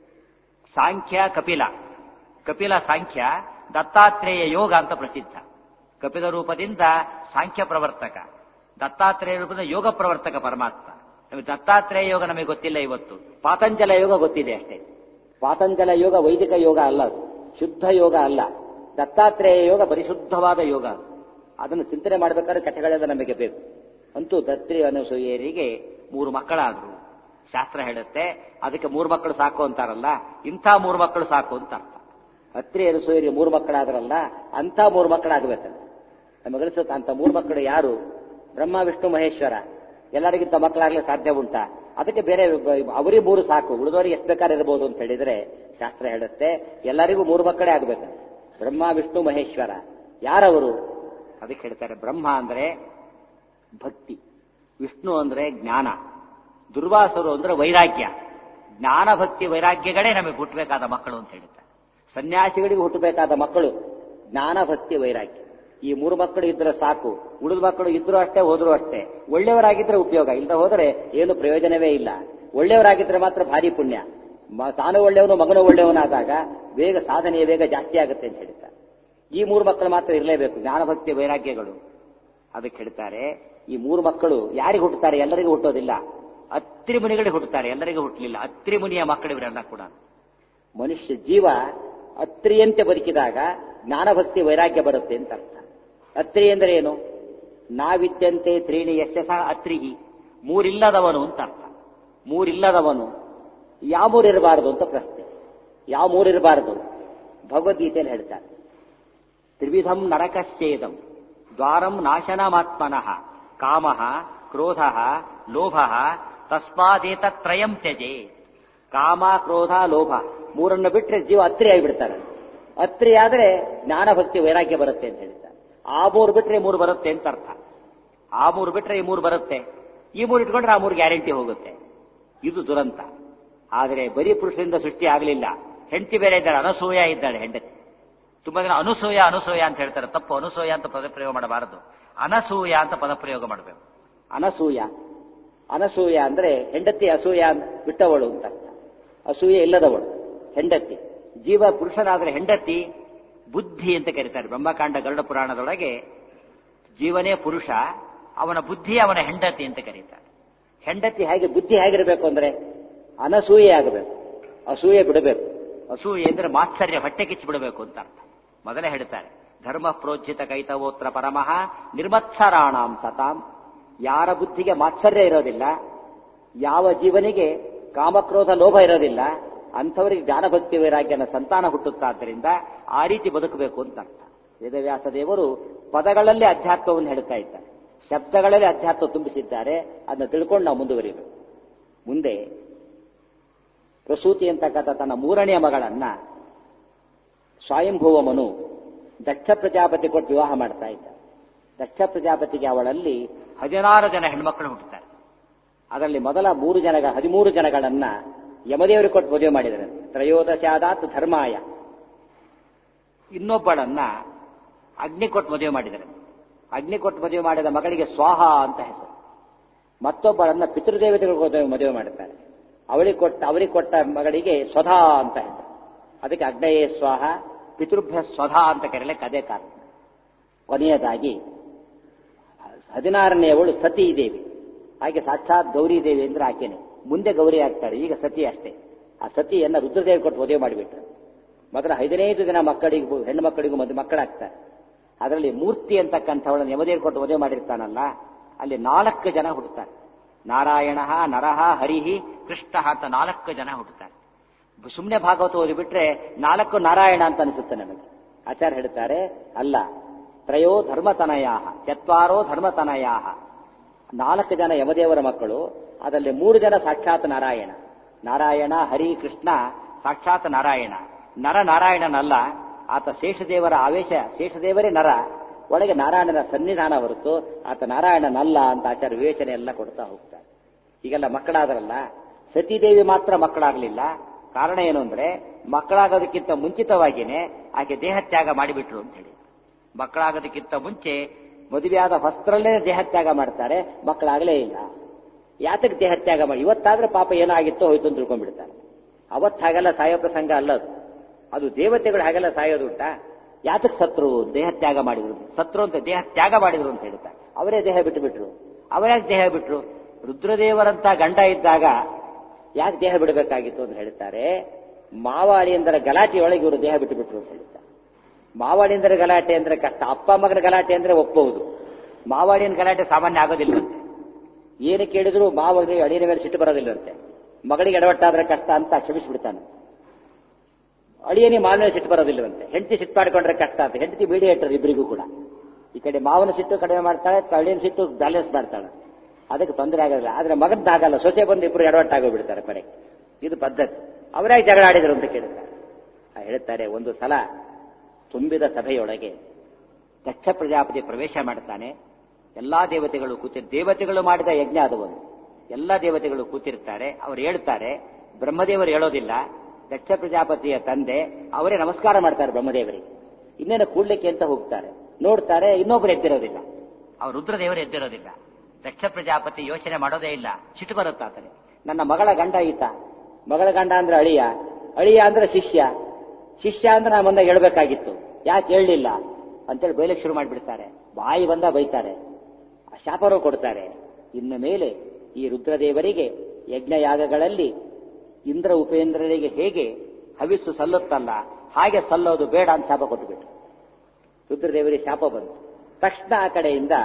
Speaker 1: ಸಾಂಖ್ಯ ಕಪಿಲ ಕಪಿಲ ಸಾಂಖ್ಯ ದತ್ತಾತ್ರೇಯ ಯೋಗ ಅಂತ ಪ್ರಸಿದ್ಧ ಕಪಿಲ ರೂಪದಿಂದ ಸಾಂಖ್ಯ ಪ್ರವರ್ತಕ ದತ್ತಾತ್ರೇಯ ರೂಪದಿಂದ ಯೋಗ ಪ್ರವರ್ತಕ ಪರಮಾತ್ಮ ನಮಗೆ ದತ್ತಾತ್ರೇಯ ಯೋಗ ನಮಗೆ ಗೊತ್ತಿಲ್ಲ ಇವತ್ತು ಪಾತಂಜಲ ಯೋಗ ಗೊತ್ತಿದೆ ಅಷ್ಟೇ ಪಾತಂಜಲ ಯೋಗ ವೈದಿಕ ಯೋಗ ಅಲ್ಲ ಅದು ಶುದ್ಧ ಯೋಗ ಅಲ್ಲ ದತ್ತಾತ್ರೇಯ ಯೋಗ ಪರಿಶುದ್ಧವಾದ ಯೋಗ ಅದು. ಅದನ್ನು ಚಿಂತನೆ ಮಾಡಬೇಕಾದ್ರೆ ಕಥೆಗಳೆಲ್ಲ ನಮಗೆ ಬೇಕು ಅಂತೂ ದತ್ರಿ ಅನಸೂಯರಿಗೆ ಮೂರು ಮಕ್ಕಳಾದ್ರು ಶಾಸ್ತ್ರ ಹೇಳುತ್ತೆ ಅದಕ್ಕೆ ಮೂರು ಮಕ್ಕಳು ಸಾಕು ಅಂತಾರಲ್ಲ ಇಂಥ ಮೂರು ಮಕ್ಕಳು ಸಾಕು ಅಂತ ಅರ್ಥ ಅತ್ರಿ ಅನಸೂಯರಿಗೆ ಮೂರು ಮಕ್ಕಳಾದ್ರಲ್ಲ ಅಂಥ ಮೂರು ಮಕ್ಕಳಾಗಬೇಕಲ್ಲ ನಮಗನಿಸುತ್ತೆ ಅಂತ ಮೂರು ಮಕ್ಕಳು ಯಾರು ಬ್ರಹ್ಮ ವಿಷ್ಣು ಮಹೇಶ್ವರ ಎಲ್ಲರಿಗಿಂತ ಮಕ್ಕಳಾಗ್ಲಿಕ್ಕೆ ಸಾಧ್ಯ ಉಂಟಾ ಅದಕ್ಕೆ ಬೇರೆ ಅವರಿಗೆ ಮೂರು ಸಾಕು ಉಳಿದವರಿಗೆ ಎಷ್ಟು ಬೇಕಾದ್ರೆ ಇರಬಹುದು ಅಂತ ಹೇಳಿದ್ರೆ ಶಾಸ್ತ್ರ ಹೇಳುತ್ತೆ ಎಲ್ಲರಿಗೂ ಮೂರು ಮಕ್ಕಳೇ ಆಗ್ಬೇಕು ಬ್ರಹ್ಮ ವಿಷ್ಣು ಮಹೇಶ್ವರ ಯಾರವರು ಅದಕ್ಕೆ ಹೇಳ್ತಾರೆ ಬ್ರಹ್ಮ ಅಂದ್ರೆ ಭಕ್ತಿ ವಿಷ್ಣು ಅಂದ್ರೆ ಜ್ಞಾನ ದುರ್ವಾಸರು ಅಂದ್ರೆ ವೈರಾಗ್ಯ ಜ್ಞಾನ ಭಕ್ತಿ ವೈರಾಗ್ಯಗಳೇ ನಮಗೆ ಹುಟ್ಟಬೇಕಾದ ಮಕ್ಕಳು ಅಂತ ಹೇಳ್ತಾರೆ ಸನ್ಯಾಸಿಗಳಿಗೆ ಹುಟ್ಟಬೇಕಾದ ಮಕ್ಕಳು ಜ್ಞಾನ ಭಕ್ತಿ ವೈರಾಗ್ಯ ಈ ಮೂರು ಮಕ್ಕಳು ಇದ್ರೆ ಸಾಕು ಉಳಿದ ಮಕ್ಕಳು ಇದ್ರು ಅಷ್ಟೇ ಹೋದ್ರು ಅಷ್ಟೇ ಒಳ್ಳೆಯವರಾಗಿದ್ರೆ ಉಪಯೋಗ ಇಲ್ಲದೆ ಹೋದರೆ ಏನು ಪ್ರಯೋಜನವೇ ಇಲ್ಲ ಒಳ್ಳೆಯವರಾಗಿದ್ರೆ ಮಾತ್ರ ಭಾರಿ ಪುಣ್ಯ ಮ- ತಾನು ಒಳ್ಳೆಯವನು ಮಗನು ಒಳ್ಳೆಯವನಾದಾಗ ಬೇಗ ಸಾಧನೆಯ ವೇಗ ಜಾಸ್ತಿ ಆಗುತ್ತೆ ಅಂತ ಹೇಳ್ತಾರೆ ಈ ಮೂರು ಮಕ್ಕಳು ಮಾತ್ರ ಇರಲೇಬೇಕು ಜ್ಞಾನಭಕ್ತಿ ವೈರಾಗ್ಯಗಳು ಅದಕ್ಕೆ ಹೇಳ್ತಾರೆ ಈ ಮೂರು ಮಕ್ಕಳು ಯಾರಿಗೆ ಹುಟ್ಟುತ್ತಾರೆ ಎಲ್ಲರಿಗೂ ಹುಟ್ಟೋದಿಲ್ಲ ಅತ್ರಿ ಮುನಿಗಳಿಗೆ ಹುಟ್ಟುತ್ತಾರೆ ಎಲ್ಲರಿಗೂ ಹುಟ್ಟಲಿಲ್ಲ ಅತ್ರಿ ಮುನಿಯ ಮಕ್ಕಳು ಇವರೆಲ್ಲ ಕೂಡ ಮನುಷ್ಯ ಜೀವ ಅತ್ರಿಯಂತೆ ಬದುಕಿದಾಗ ಜ್ಞಾನಭಕ್ತಿ ವೈರಾಗ್ಯ ಬರುತ್ತೆ ಅಂತ ಅರ್ಥ ಅತ್ರಿ ಅಂದ್ರೆ ಏನು ನಾವಿದ್ದಂತೆ ತ್ರೀಣಿ ಯಶ ಸಹ ಅತ್ರಿಗಿ ಮೂರಿಲ್ಲದವನು ಅಂತ ಅರ್ಥ ಮೂರಿಲ್ಲದವನು ಯಾವ ಮೂರಿರಬಾರದು ಅಂತ ಪ್ರಶ್ನೆ ಯಾವ ಮೂರಿರಬಾರದು ಭಗವದ್ಗೀತೆಯಲ್ಲಿ ಹೇಳ್ತಾರೆ ತ್ರಿವಿಧಂ ನರಕಸ್ಯೇದಂ ದ್ವಾರಂ ನಾಶನಮಾತ್ಮನಃ ಕಾಮ ಕ್ರೋಧ ಲೋಭ ತಸ್ಮಾದೇತತ್ರಯಂ ತ್ಯಜೆ ಕಾಮ ಕ್ರೋಧ ಲೋಭ ಮೂರನ್ನು ಬಿಟ್ಟರೆ ಜೀವ ಅತ್ರಿ ಆಗಿಬಿಡ್ತಾರೆ ಅತ್ರಿ ಆದ್ರೆ ಜ್ಞಾನಭಕ್ತಿ ವೈರಾಗ್ಯ ಬರುತ್ತೆ ಅಂತ ಹೇಳ್ತಾರೆ ಆ ಮೂರು ಬಿಟ್ರೆ ಈ ಮೂರು ಬರುತ್ತೆ ಅಂತ ಅರ್ಥ ಆ ಮೂರು ಬಿಟ್ರೆ ಈ ಮೂರು ಬರುತ್ತೆ ಈ ಮೂರು ಇಟ್ಕೊಂಡ್ರೆ ಆ ಮೂರು ಗ್ಯಾರಂಟಿ ಹೋಗುತ್ತೆ ಇದು ದುರಂತ ಆದರೆ ಬರೀ ಪುರುಷರಿಂದ ಸೃಷ್ಟಿ ಆಗಲಿಲ್ಲ ಹೆಂಡತಿ ಬೇರೆ ಇದ್ದಾಳೆ ಅನಸೂಯ ಇದ್ದಾಳೆ ಹೆಂಡತಿ ತುಂಬಾ ಜನ ಅನುಸೂಯ ಅನುಸೂಯ ಅಂತ ಹೇಳ್ತಾರೆ ತಪ್ಪು ಅನುಸೂಯ ಅಂತ ಪದಪ್ರಯೋಗ ಮಾಡಬಾರದು ಅನಸೂಯ ಅಂತ ಪದಪ್ರಯೋಗ ಮಾಡಬೇಕು ಅನಸೂಯ ಅನಸೂಯ ಅಂದ್ರೆ ಹೆಂಡತಿ ಅಸೂಯ ಅಂತ ಬಿಟ್ಟವಳು ಅಂತ ಅರ್ಥ ಅಸೂಯೆ ಇಲ್ಲದವಳು ಹೆಂಡತಿ ಜೀವ ಪುರುಷನಾದ್ರೆ ಹೆಂಡತಿ ಬುದ್ಧಿ ಅಂತ ಕರೀತಾರೆ ಬ್ರಹ್ಮಕಾಂಡ ಗರುಡ ಪುರಾಣದೊಳಗೆ ಜೀವನೇ ಪುರುಷ ಅವನ ಬುದ್ಧಿ ಅವನ ಹೆಂಡತಿ ಅಂತ ಕರೀತಾರೆ ಹೆಂಡತಿ ಹೇಗೆ ಬುದ್ಧಿ ಹೇಗಿರಬೇಕು ಅಂದ್ರೆ ಅನಸೂಯೆ ಆಗಬೇಕು ಅಸೂಯೆ ಬಿಡಬೇಕು ಅಸೂಯೆ ಅಂದ್ರೆ ಮಾತ್ಸರ್ಯ ಹೊಟ್ಟೆ ಕಿಚ್ಚಿ ಬಿಡಬೇಕು ಅಂತ ಅರ್ಥ ಮೊದಲೇ ಹೇಳ್ತಾರೆ ಧರ್ಮ ಪ್ರೋಚಿತ ಕೈತವೋತ್ರ ಪರಮಃ ನಿರ್ಮತ್ಸರಾಣಾಂ ಸತಾಂ ಯಾರ ಬುದ್ಧಿಗೆ ಮಾತ್ಸರ್ಯ ಇರೋದಿಲ್ಲ ಯಾವ ಜೀವನಿಗೆ ಕಾಮಕ್ರೋಧ ಲೋಭ ಇರೋದಿಲ್ಲ ಅಂಥವರಿಗೆ ಜ್ಞಾನಭಕ್ತಿ ವೈರಾಗ್ಯನ ಸಂತಾನ ಹುಟ್ಟುತ್ತಾದ್ದರಿಂದ ಆ ರೀತಿ ಬದುಕಬೇಕು ಅಂತ ಅರ್ಥ ವೇದವ್ಯಾಸ ದೇವರು ಪದಗಳಲ್ಲಿ ಅಧ್ಯಾತ್ಮವನ್ನು ಹೇಳ್ತಾ ಇದ್ದಾರೆ ಶಬ್ದಗಳಲ್ಲಿ ಅಧ್ಯಾತ್ಮ ತುಂಬಿಸಿದ್ದಾರೆ ಅದನ್ನ ತಿಳ್ಕೊಂಡು ನಾವು ಮುಂದುವರಿಬೇಕು ಮುಂದೆ ಪ್ರಸೂತಿ ಅಂತಕ್ಕಂಥ ತನ್ನ ಮೂರನೆಯ ಮಗಳನ್ನ ಸ್ವಯಂಭುವಮನು ದಕ್ಷ ಪ್ರಜಾಪತಿ ಕೊಟ್ಟು ವಿವಾಹ ಮಾಡ್ತಾ ಇದ್ದ ದಕ್ಷ ಪ್ರಜಾಪತಿಗೆ ಅವಳಲ್ಲಿ ಹದಿನಾರು ಜನ ಹೆಣ್ಮಕ್ಳು ಹುಟ್ಟುತ್ತಾರೆ ಅದರಲ್ಲಿ ಮೊದಲ ಮೂರು ಜನಗಳ ಹದಿಮೂರು ಜನಗಳನ್ನ ಯಮದೇವರು ಕೊಟ್ಟು ಮದುವೆ ಮಾಡಿದರೆ ತ್ರಯೋದಶಾದಾತ್ ಧರ್ಮಾಯ ಇನ್ನೊಬ್ಬಳನ್ನ ಅಗ್ನಿ ಕೊಟ್ಟು ಮದುವೆ ಮಾಡಿದರೆ ಅಗ್ನಿ ಕೊಟ್ಟು ಮದುವೆ ಮಾಡಿದ ಮಗಳಿಗೆ ಸ್ವಾಹ ಅಂತ ಹೆಸರು ಮತ್ತೊಬ್ಬಳನ್ನ ಪಿತೃದೇವತೆಗಳು ಮದುವೆ ಮಾಡುತ್ತಾರೆ ಅವಳಿಗೆ ಕೊಟ್ಟ ಅವರಿಗೆ ಕೊಟ್ಟ ಮಗಳಿಗೆ ಸ್ವಧಾ ಅಂತ ಹೆಸರು ಅದಕ್ಕೆ ಅಗ್ನಯೇ ಸ್ವಾಹ ಪಿತೃಭ್ಯ ಸ್ವಧಾ ಅಂತ ಕರೆಯಲಿಕ್ಕೆ ಅದೇ ಕಾರಣ ಕೊನೆಯದಾಗಿ ಹದಿನಾರನೆಯವಳು ಸತೀ ದೇವಿ ಹಾಗೆ ಸಾಕ್ಷಾತ್ ಗೌರಿ ದೇವಿ ಅಂದ್ರೆ ಆಕೆನೆ ಮುಂದೆ ಗೌರಿ ಆಗ್ತಾಳೆ ಈಗ ಸತಿ ಅಷ್ಟೇ ಆ ಸತಿಯನ್ನ ರುದ್ರದೇವಿ ಕೊಟ್ಟು ಮದುವೆ ಮಾಡಿಬಿಟ್ರು ಮೊದಲ ಹದಿನೈದು ದಿನ ಮಕ್ಕಳಿಗೂ ಹೆಣ್ಣು ಮಕ್ಕಳಿಗೂ ಮದುವೆ ಮಕ್ಕಳಾಗ್ತಾರೆ ಅದರಲ್ಲಿ ಮೂರ್ತಿ ಅಂತಕ್ಕಂಥವಳನ್ನು ಯಮದೇವಿ ಕೊಟ್ಟು ಮದುವೆ ಮಾಡಿರ್ತಾನಲ್ಲ ಅಲ್ಲಿ ನಾಲ್ಕು ಜನ ಹುಟ್ಟುತ್ತಾರೆ ನಾರಾಯಣ ನರಹ ಹರಿಹಿ ಕೃಷ್ಣ ಅಂತ ನಾಲ್ಕು ಜನ ಹುಟ್ಟುತ್ತಾರೆ ಸುಮ್ಮನೆ ಭಾಗವತ ಓದಿಬಿಟ್ರೆ ನಾಲ್ಕು ನಾರಾಯಣ ಅಂತ ಅನಿಸುತ್ತೆ ನಮಗೆ ಆಚಾರ್ಯ ಹೇಳ್ತಾರೆ ಅಲ್ಲ ತ್ರಯೋ ಧರ್ಮತನಯಾ ಚತ್ವಾರೋ ಧರ್ಮತನಯಾ ನಾಲ್ಕು ಜನ ಯಮದೇವರ ಮಕ್ಕಳು ಅದರಲ್ಲಿ ಮೂರು ಜನ ಸಾಕ್ಷಾತ್ ನಾರಾಯಣ ನಾರಾಯಣ ಹರಿ ಕೃಷ್ಣ ಸಾಕ್ಷಾತ್ ನಾರಾಯಣ ನರ ನಾರಾಯಣನಲ್ಲ ಆತ ಶೇಷದೇವರ ಆವೇಶ ಶೇಷದೇವರೇ ನರ ಒಳಗೆ ನಾರಾಯಣನ ಸನ್ನಿಧಾನ ಹೊರತು ಆತ ನಾರಾಯಣನಲ್ಲ ಅಂತ ಆಚಾರ್ಯ ವಿವೇಚನೆ ಎಲ್ಲ ಕೊಡ್ತಾ ಹೋಗ್ತಾರೆ ಈಗೆಲ್ಲ ಮಕ್ಕಳಾದ್ರಲ್ಲ ಸತೀದೇವಿ ಮಾತ್ರ ಮಕ್ಕಳಾಗಲಿಲ್ಲ ಕಾರಣ ಏನು ಅಂದ್ರೆ ಮಕ್ಕಳಾಗೋದಕ್ಕಿಂತ ಮುಂಚಿತವಾಗಿಯೇ ಆಕೆ ದೇಹತ್ಯಾಗ ಮಾಡಿಬಿಟ್ರು ಅಂತ ಹೇಳಿ ಮಕ್ಕಳಾಗೋದಕ್ಕಿಂತ ಮುಂಚೆ ಮದುವೆಯಾದ ಹೊಸ್ತರಲ್ಲೇ ದೇಹತ್ಯಾಗ ಮಾಡ್ತಾರೆ ಮಕ್ಕಳಾಗಲೇ ಇಲ್ಲ ಯಾತಕ್ಕೆ ದೇಹತ್ಯಾಗ ಮಾಡಿ ಇವತ್ತಾದ್ರೆ ಪಾಪ ಏನಾಗಿತ್ತೋ ಹೋಯ್ತು ಅಂತ ತಿಳ್ಕೊಂಡ್ಬಿಡ್ತಾರೆ ಅವತ್ತು ಹಾಗೆಲ್ಲ ಸಾಯೋ ಪ್ರಸಂಗ ಅಲ್ಲದು ಅದು ದೇವತೆಗಳು ಹಾಗೆಲ್ಲ ಸಾಯೋದು ಉಂಟಾ ಯಾತಕ್ಕೆ ಸತ್ರು ದೇಹತ್ಯಾಗ ಮಾಡಿದ್ರು ಸತ್ರು ಅಂತ ದೇಹ ತ್ಯಾಗ ಮಾಡಿದ್ರು ಅಂತ ಹೇಳ್ತಾರೆ ಅವರೇ ದೇಹ ಬಿಟ್ಟು ಬಿಟ್ರು ಅವರ್ಯಾಕೆ ದೇಹ ಬಿಟ್ರು ರುದ್ರದೇವರಂತ ಗಂಡ ಇದ್ದಾಗ ಯಾಕೆ ದೇಹ ಬಿಡಬೇಕಾಗಿತ್ತು ಅಂತ ಹೇಳ್ತಾರೆ ಮಾವಾಳಿಯಂದರ ಗಲಾಟೆಯೊಳಗೆ ಇವರು ದೇಹ ಬಿಟ್ಟು ಬಿಟ್ರು ಅಂತ ಹೇಳ್ತಾರೆ ಮಾವಾಡಿಯಂದರ ಗಲಾಟೆ ಅಂದ್ರೆ ಕಷ್ಟ ಅಪ್ಪ ಮಗನ ಗಲಾಟೆ ಅಂದ್ರೆ ಒಪ್ಪಬಹುದು ಮಾವಾಡಿಯನ ಗಲಾಟೆ ಸಾಮಾನ್ಯ ಆಗೋದಿಲ್ವಂತೆ ಏನು ಕೇಳಿದ್ರು ಮಾವನಿಗೆ ಅಡಿಯ ಮೇಲೆ ಸಿಟ್ಟು ಬರೋದಿಲ್ಲಂತೆ ಮಗಳಿಗೆ ಎಡವಟ್ಟಾದ್ರೆ ಕಷ್ಟ ಅಂತ ಕ್ಷಮಿಸಿಬಿಡ್ತಾನೆ ಅಳಿಯನಿ ಮಾವನ ಸಿಟ್ಟು ಬರೋದಿಲ್ಲವಂತೆ ಹೆಂಡತಿ ಸಿಟ್ಟು ಮಾಡಿಕೊಂಡ್ರೆ ಕಷ್ಟ ಅಂತ ಹೆಂಡತಿ ಮೀಡಿಯೇಟರ್ ಇಬ್ಬರಿಗೂ ಕೂಡ ಈ ಕಡೆ ಮಾವನ ಸಿಟ್ಟು ಕಡಿಮೆ ಮಾಡ್ತಾಳೆ ಅಳಿಯನ ಸಿಟ್ಟು ಬ್ಯಾಲೆನ್ಸ್ ಮಾಡ್ತಾಳೆ ಅದಕ್ಕೆ ತೊಂದರೆ ಆಗೋದಿಲ್ಲ ಆದ್ರೆ ಮಗದ್ದಾಗಲ್ಲ ಸೊಸೆ ಬಂದು ಇಬ್ಬರು ಎಡವಟ್ಟಾಗೋಗ್ಬಿಡ್ತಾರೆ ಕೊನೆ ಇದು ಪದ್ಧತಿ ಅವರಾಗಿ ಜಗಳ ಆಡಿದ್ರು ಅಂತ ಕೇಳಿದ್ದಾರೆ ಹೇಳ್ತಾರೆ ಒಂದು ಸಲ ತುಂಬಿದ ಸಭೆಯೊಳಗೆ ದಕ್ಷ ಪ್ರಜಾಪತಿ ಪ್ರವೇಶ ಮಾಡ್ತಾನೆ ಎಲ್ಲಾ ದೇವತೆಗಳು ಕೂತಿರ್ ದೇವತೆಗಳು ಮಾಡಿದ ಯಜ್ಞ ಅದು ಒಂದು ಎಲ್ಲ ದೇವತೆಗಳು ಕೂತಿರ್ತಾರೆ ಅವ್ರು ಹೇಳ್ತಾರೆ ಬ್ರಹ್ಮದೇವರು ಹೇಳೋದಿಲ್ಲ ದಕ್ಷ ಪ್ರಜಾಪತಿಯ ತಂದೆ ಅವರೇ ನಮಸ್ಕಾರ ಮಾಡ್ತಾರೆ ಬ್ರಹ್ಮದೇವರಿಗೆ ಇನ್ನೇನು ಕೂಡ್ಲಿಕ್ಕೆ ಅಂತ ಹೋಗ್ತಾರೆ ನೋಡ್ತಾರೆ ಇನ್ನೊಬ್ರು ಎದ್ದಿರೋದಿಲ್ಲ ಅವ್ರು ರುದ್ರದೇವರು ಎದ್ದಿರೋದಿಲ್ಲ ದಕ್ಷ ಪ್ರಜಾಪತಿ ಯೋಚನೆ ಮಾಡೋದೇ ಇಲ್ಲ ಸಿಟ್ಟು ಬರುತ್ತಾತನೆ ನನ್ನ ಮಗಳ ಗಂಡ ಈತ ಮಗಳ ಗಂಡ ಅಂದ್ರೆ ಅಳಿಯ ಅಳಿಯ ಅಂದ್ರೆ ಶಿಷ್ಯ ಶಿಷ್ಯ ಅಂದ್ರೆ ನಾನು ಮುಂದೆ ಹೇಳ್ಬೇಕಾಗಿತ್ತು ಯಾಕೆ ಹೇಳಲಿಲ್ಲ ಅಂತೇಳಿ ಬೈಲಿಕ್ಕೆ ಶುರು ಮಾಡಿಬಿಡ್ತಾರೆ ಬಾಯಿ ಬಂದ ಬೈತಾರೆ ಆ ಶಾಪರು ಕೊಡ್ತಾರೆ ಇನ್ನು ಮೇಲೆ ಈ ರುದ್ರದೇವರಿಗೆ ಯಜ್ಞಯಾಗಗಳಲ್ಲಿ ಇಂದ್ರ ಉಪೇಂದ್ರರಿಗೆ ಹೇಗೆ ಹವಿಸ್ಸು ಸಲ್ಲುತ್ತಲ್ಲ ಹಾಗೆ ಸಲ್ಲೋದು ಬೇಡ ಅಂತ ಶಾಪ ಕೊಟ್ಟುಬಿಟ್ರು ರುದ್ರದೇವರಿಗೆ ಶಾಪ ಬಂತು ತಕ್ಷಣ ಆ ಕಡೆಯಿಂದ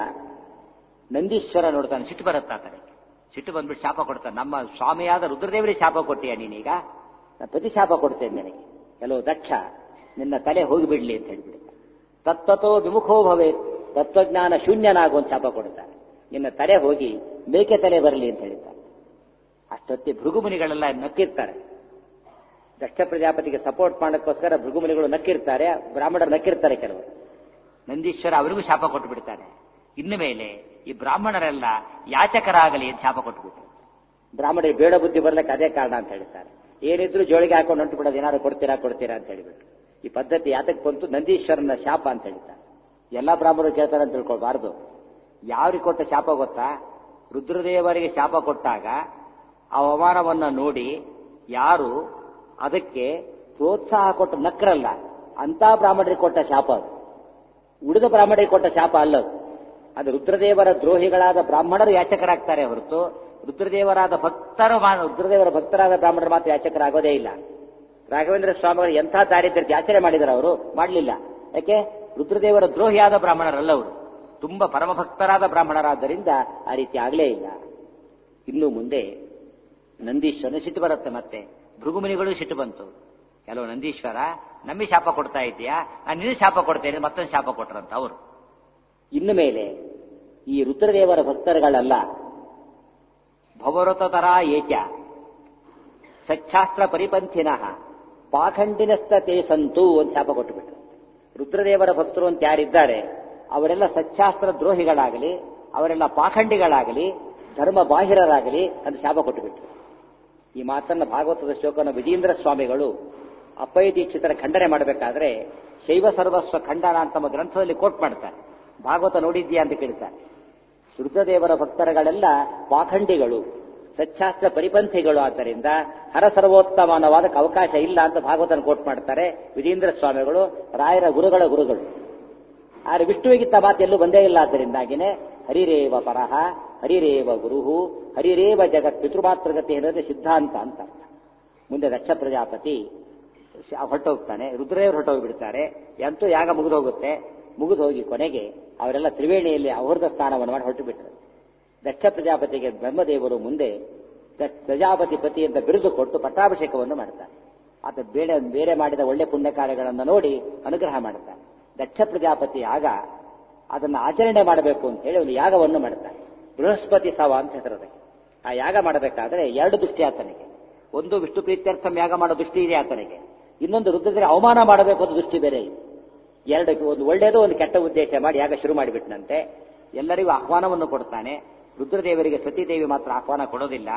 Speaker 1: ನಂದೀಶ್ವರ ನೋಡ್ತಾನೆ ಸಿಟ್ಟು ಬರುತ್ತಾ ಆ ಕಡೆ ಸಿಟ್ಟು ಬಂದ್ಬಿಟ್ಟು ಶಾಪ ಕೊಡ್ತಾನೆ ನಮ್ಮ ಸ್ವಾಮಿಯಾದ ರುದ್ರದೇವರಿಗೆ ಶಾಪ ಕೊಟ್ಟಿಯ ನೀನೀಗ ನಾನು ಪ್ರತಿ ಶಾಪ ಕೊಡ್ತೇನೆ ನನಗೆ ಕೆಲವು ದಕ್ಷ ನಿನ್ನ ತಲೆ ಹೋಗಿಬಿಡ್ಲಿ ಅಂತ ಹೇಳಿಬಿಡ್ತಾನೆ ತತ್ವತೋ ವಿಮುಖೋ ಭವೇ ತತ್ವಜ್ಞಾನ ಶೂನ್ಯನಾಗುವಂತ ಶಾಪ ಕೊಡ್ತಾನೆ ನಿನ್ನ ತಲೆ ಹೋಗಿ ಮೇಕೆ ತಲೆ ಬರಲಿ ಅಂತ ಹೇಳಿದ್ದಾರೆ ಅಷ್ಟೊತ್ತಿ ಭೃಗುಮುನಿಗಳೆಲ್ಲ ನಕ್ಕಿರ್ತಾರೆ ದಕ್ಷ ಪ್ರಜಾಪತಿಗೆ ಸಪೋರ್ಟ್ ಮಾಡೋಕ್ಕೋಸ್ಕರ ಭೃಗುಮುನಿಗಳು ನಕ್ಕಿರ್ತಾರೆ ಬ್ರಾಹ್ಮಣರು ನಕ್ಕಿರ್ತಾರೆ ಕೆಲವರು ನಂದೀಶ್ವರ ಅವರಿಗೂ ಶಾಪ ಕೊಟ್ಟು ಬಿಡ್ತಾನೆ ಇನ್ನು ಮೇಲೆ ಈ ಬ್ರಾಹ್ಮಣರೆಲ್ಲ ಯಾಚಕರಾಗಲಿ ಅಂತ ಶಾಪ ಕೊಟ್ಟುಬಿಟ್ರು ಬ್ರಾಹ್ಮಣರಿಗೆ ಬೇಡ ಬುದ್ಧಿ ಬರ್ಲಿಕ್ಕೆ ಅದೇ ಕಾರಣ ಅಂತ ಹೇಳ್ತಾರೆ ಏನಿದ್ರು ಜೋಳಿಗೆ ಹಾಕೊಂಡು ಹೊಂಟು ಬಿಡೋದು ಏನಾದ್ರು ಕೊಡ್ತೀರಾ ಕೊಡ್ತೀರಾ ಅಂತ ಹೇಳಿಬಿಟ್ಟು ಈ ಪದ್ಧತಿ ಯಾತಕ್ಕೆ ಬಂತು ನಂದೀಶ್ವರನ ಶಾಪ ಅಂತ ಹೇಳ್ತಾರೆ ಎಲ್ಲಾ ಬ್ರಾಹ್ಮಣರು ಕೇಳ್ತಾರೆ ಅಂತ ತಿಳ್ಕೊಳ್ಬಾರ್ದು ಯಾರಿಗೆ ಕೊಟ್ಟ ಶಾಪ ಗೊತ್ತಾ ರುದ್ರದೇವರಿಗೆ ಶಾಪ ಕೊಟ್ಟಾಗ ಆ ಅವಮಾನವನ್ನ ನೋಡಿ ಯಾರು ಅದಕ್ಕೆ ಪ್ರೋತ್ಸಾಹ ಕೊಟ್ಟು ನಕ್ರಲ್ಲ ಅಂತ ಬ್ರಾಹ್ಮಣರಿಗೆ ಕೊಟ್ಟ ಶಾಪ ಅದು ಉಳಿದ ಬ್ರಾಹ್ಮಣರಿಗೆ ಕೊಟ್ಟ ಶಾಪ ಅಲ್ಲ ಅದು. ಅದು ರುದ್ರದೇವರ ದ್ರೋಹಿಗಳಾದ ಬ್ರಾಹ್ಮಣರು ಯಾಚಕರಾಗ್ತಾರೆ ಹೊರತು ರುದ್ರದೇವರಾದ ಭಕ್ತರು ಮಾ- ರುದ್ರದೇವರ ಭಕ್ತರಾದ ಬ್ರಾಹ್ಮಣರು ಮಾತ್ರ ಯಾಚಕರಾಗೋದೇ ಇಲ್ಲ ರಾಘವೇಂದ್ರ ಸ್ವಾಮಿಗಳು ಎಂಥ ದಾರಿದ್ರ್ಯ ಆಚರಣೆ ಮಾಡಿದರು ಅವರು ಮಾಡಲಿಲ್ಲ ಯಾಕೆ ರುದ್ರದೇವರ ದ್ರೋಹಿಯಾದ ಬ್ರಾಹ್ಮಣರಲ್ಲ ಅವರು ತುಂಬಾ ಪರಮಭಕ್ತರಾದ ಬ್ರಾಹ್ಮಣರಾದ್ದರಿಂದ ಆ ರೀತಿ ಆಗಲೇ ಇಲ್ಲ ಇನ್ನು ಮುಂದೆ ನಂದೀಶ್ವರನ ಸಿಟ್ಟು ಬರುತ್ತೆ ಮತ್ತೆ ಭೃಗುಮುನಿಗಳು ಸಿಟ್ಟು ಬಂತು ಕೆಲವು ನಂದೀಶ್ವರ ನಮಗೆ ಶಾಪ ಕೊಡ್ತಾ ಇದೆಯಾ ನಾನು ನಿನ್ನ ಶಾಪ ಕೊಡ್ತೇನೆ ಮತ್ತೊಂದು ಶಾಪ ಕೊಟ್ರಂತ ಅವರು ಇನ್ನು ಮೇಲೆ ಈ ರುದ್ರದೇವರ ಭಕ್ತರುಗಳೆಲ್ಲ ಭವರತ ಏಚ ಸಚ್ಛಾಸ್ತ್ರ ಪರಿಪಂಥಿನಃ ಪಾಖಂಡಿನಸ್ತ ತೇ ಸಂತು ಅಂತ ಶಾಪ ಕೊಟ್ಟುಬಿಟ್ರು ರುದ್ರದೇವರ ಭಕ್ತರು ಅಂತ ಯಾರಿದ್ದಾರೆ ಅವರೆಲ್ಲ ಸಚ್ಛಾಸ್ತ್ರ ದ್ರೋಹಿಗಳಾಗಲಿ ಅವರೆಲ್ಲ ಪಾಖಂಡಿಗಳಾಗಲಿ ಧರ್ಮ ಬಾಹಿರರಾಗಲಿ ಅಂತ ಶಾಪ ಕೊಟ್ಟುಬಿಟ್ರು ಈ ಮಾತನ್ನ ಭಾಗವತದ ಶ್ಲೋಕನ ವಿಜೇಂದ್ರ ಸ್ವಾಮಿಗಳು ಅಪ್ಪಯ್ಯ ದೀಕ್ಷಿತರ ಖಂಡನೆ ಮಾಡಬೇಕಾದ್ರೆ ಶೈವ ಸರ್ವಸ್ವ ಖಂಡನ ಅಂತ ತಮ್ಮ ಗ್ರಂಥದಲ್ಲಿ ಕೋಟ್ ಮಾಡ್ತಾರೆ ಭಾಗವತ ನೋಡಿದ್ಯಾ ಅಂತ ಕೇಳ್ತಾರೆ ರುದ್ರದೇವರ ಭಕ್ತರುಗಳೆಲ್ಲ ಪಾಖಂಡಿಗಳು ಸಚ್ಛಾಸ್ತ್ರ ಪರಿಪಂಥಿಗಳು ಆದ್ದರಿಂದ ಹರ ಸರ್ವೋತ್ತಮಾನವಾದಕ್ಕೆ ಅವಕಾಶ ಇಲ್ಲ ಅಂತ ಭಾಗವತನ ಕೋಟ್ ಮಾಡ್ತಾರೆ ವಿಜೇಂದ್ರ ಸ್ವಾಮಿಗಳು ರಾಯರ ಗುರುಗಳ ಗುರುಗಳು ಆದರೆ ವಿಷ್ಣುವಿಗಿಂತ ಮಾತು ಎಲ್ಲೂ ಬಂದೇ ಇಲ್ಲ ಆದ್ದರಿಂದಾಗಿನೇ ಹರಿರೇವ ಪರಹ ಹರಿರೇವ ಗುರುಹು ಹರಿರೇವ ಜಗತ್ ಪಿತೃಮಾತೃಗತಿ ಅನ್ನೋದೇ ಸಿದ್ಧಾಂತ ಅಂತ ಅರ್ಥ ಮುಂದೆ ದಕ್ಷ ಪ್ರಜಾಪತಿ ಶ- ಹೊರಟೋಗ್ತಾನೆ ರುದ್ರದೇವರು ಹೊರಟೋಗ್ಬಿಡ್ತಾರೆ ಅಂತೂ ಯಾಗ ಮುಗಿದು ಹೋಗುತ್ತೆ ಮುಗಿದು ಹೋಗಿ ಕೊನೆಗೆ ಅವರೆಲ್ಲ ತ್ರಿವೇಣಿಯಲ್ಲಿ ಅವರದ ಸ್ನಾನವನ್ನು ಮಾಡಿ ಹೊರಟು ಬಿಟ್ಟರು ದಕ್ಷ ಪ್ರಜಾಪತಿಗೆ ಬ್ರಹ್ಮದೇವರು ಮುಂದೆ ದ- ಪ್ರಜಾಪತಿ ಪತಿ ಅಂತ ಬಿರುದು ಕೊಟ್ಟು ಪಟ್ಟಾಭಿಷೇಕವನ್ನು ಮಾಡ್ತಾರೆ ಆತ ಬೇರೆ ಬೇರೆ ಮಾಡಿದ ಒಳ್ಳೆ ಪುಣ್ಯ ಕಾರ್ಯಗಳನ್ನು ನೋಡಿ ಅನುಗ್ರಹ ಮಾಡ್ತಾರೆ ದಕ್ಷ ಪ್ರಜಾಪತಿ ಆಗ ಅದನ್ನು ಆಚರಣೆ ಮಾಡಬೇಕು ಅಂತ ಹೇಳಿ ಒಂದು ಯಾಗವನ್ನು ಮಾಡ್ತಾರೆ ಬೃಹಸ್ಪತಿ ಸವ ಅಂತ ಹೆಸರು ಅದಕ್ಕೆ ಆ ಯಾಗ ಮಾಡಬೇಕಾದ್ರೆ ಎರಡು ದೃಷ್ಟಿ ಆತನಿಗೆ ಒಂದು ವಿಷ್ಣು ಪ್ರೀತ್ಯರ್ಥಂ ಯಾಗ ಮಾಡೋ ದೃಷ್ಟಿ ಇದೆ ಆತನಿಗೆ ಇನ್ನೊಂದು ರುದ್ರದ್ರೆ ಅವಮಾನ ಮಾಡಬೇಕು ಅನ್ನೋ ದೃಷ್ಟಿ ಬೇರೆ ಇದೆ ಎರಡಕ್ಕೆ ಒಂದು ಒಳ್ಳೆಯದು ಒಂದು ಕೆಟ್ಟ ಉದ್ದೇಶ ಮಾಡಿ ಯಾಗ ಶುರು ಮಾಡಿಬಿಟ್ನಂತೆ ಎಲ್ಲರಿಗೂ ಆಹ್ವಾನವನ್ನು ಕೊಡ್ತಾನೆ ರುದ್ರದೇವರಿಗೆ ಸತೀದೇವಿ ಮಾತ್ರ ಆಹ್ವಾನ ಕೊಡೋದಿಲ್ಲ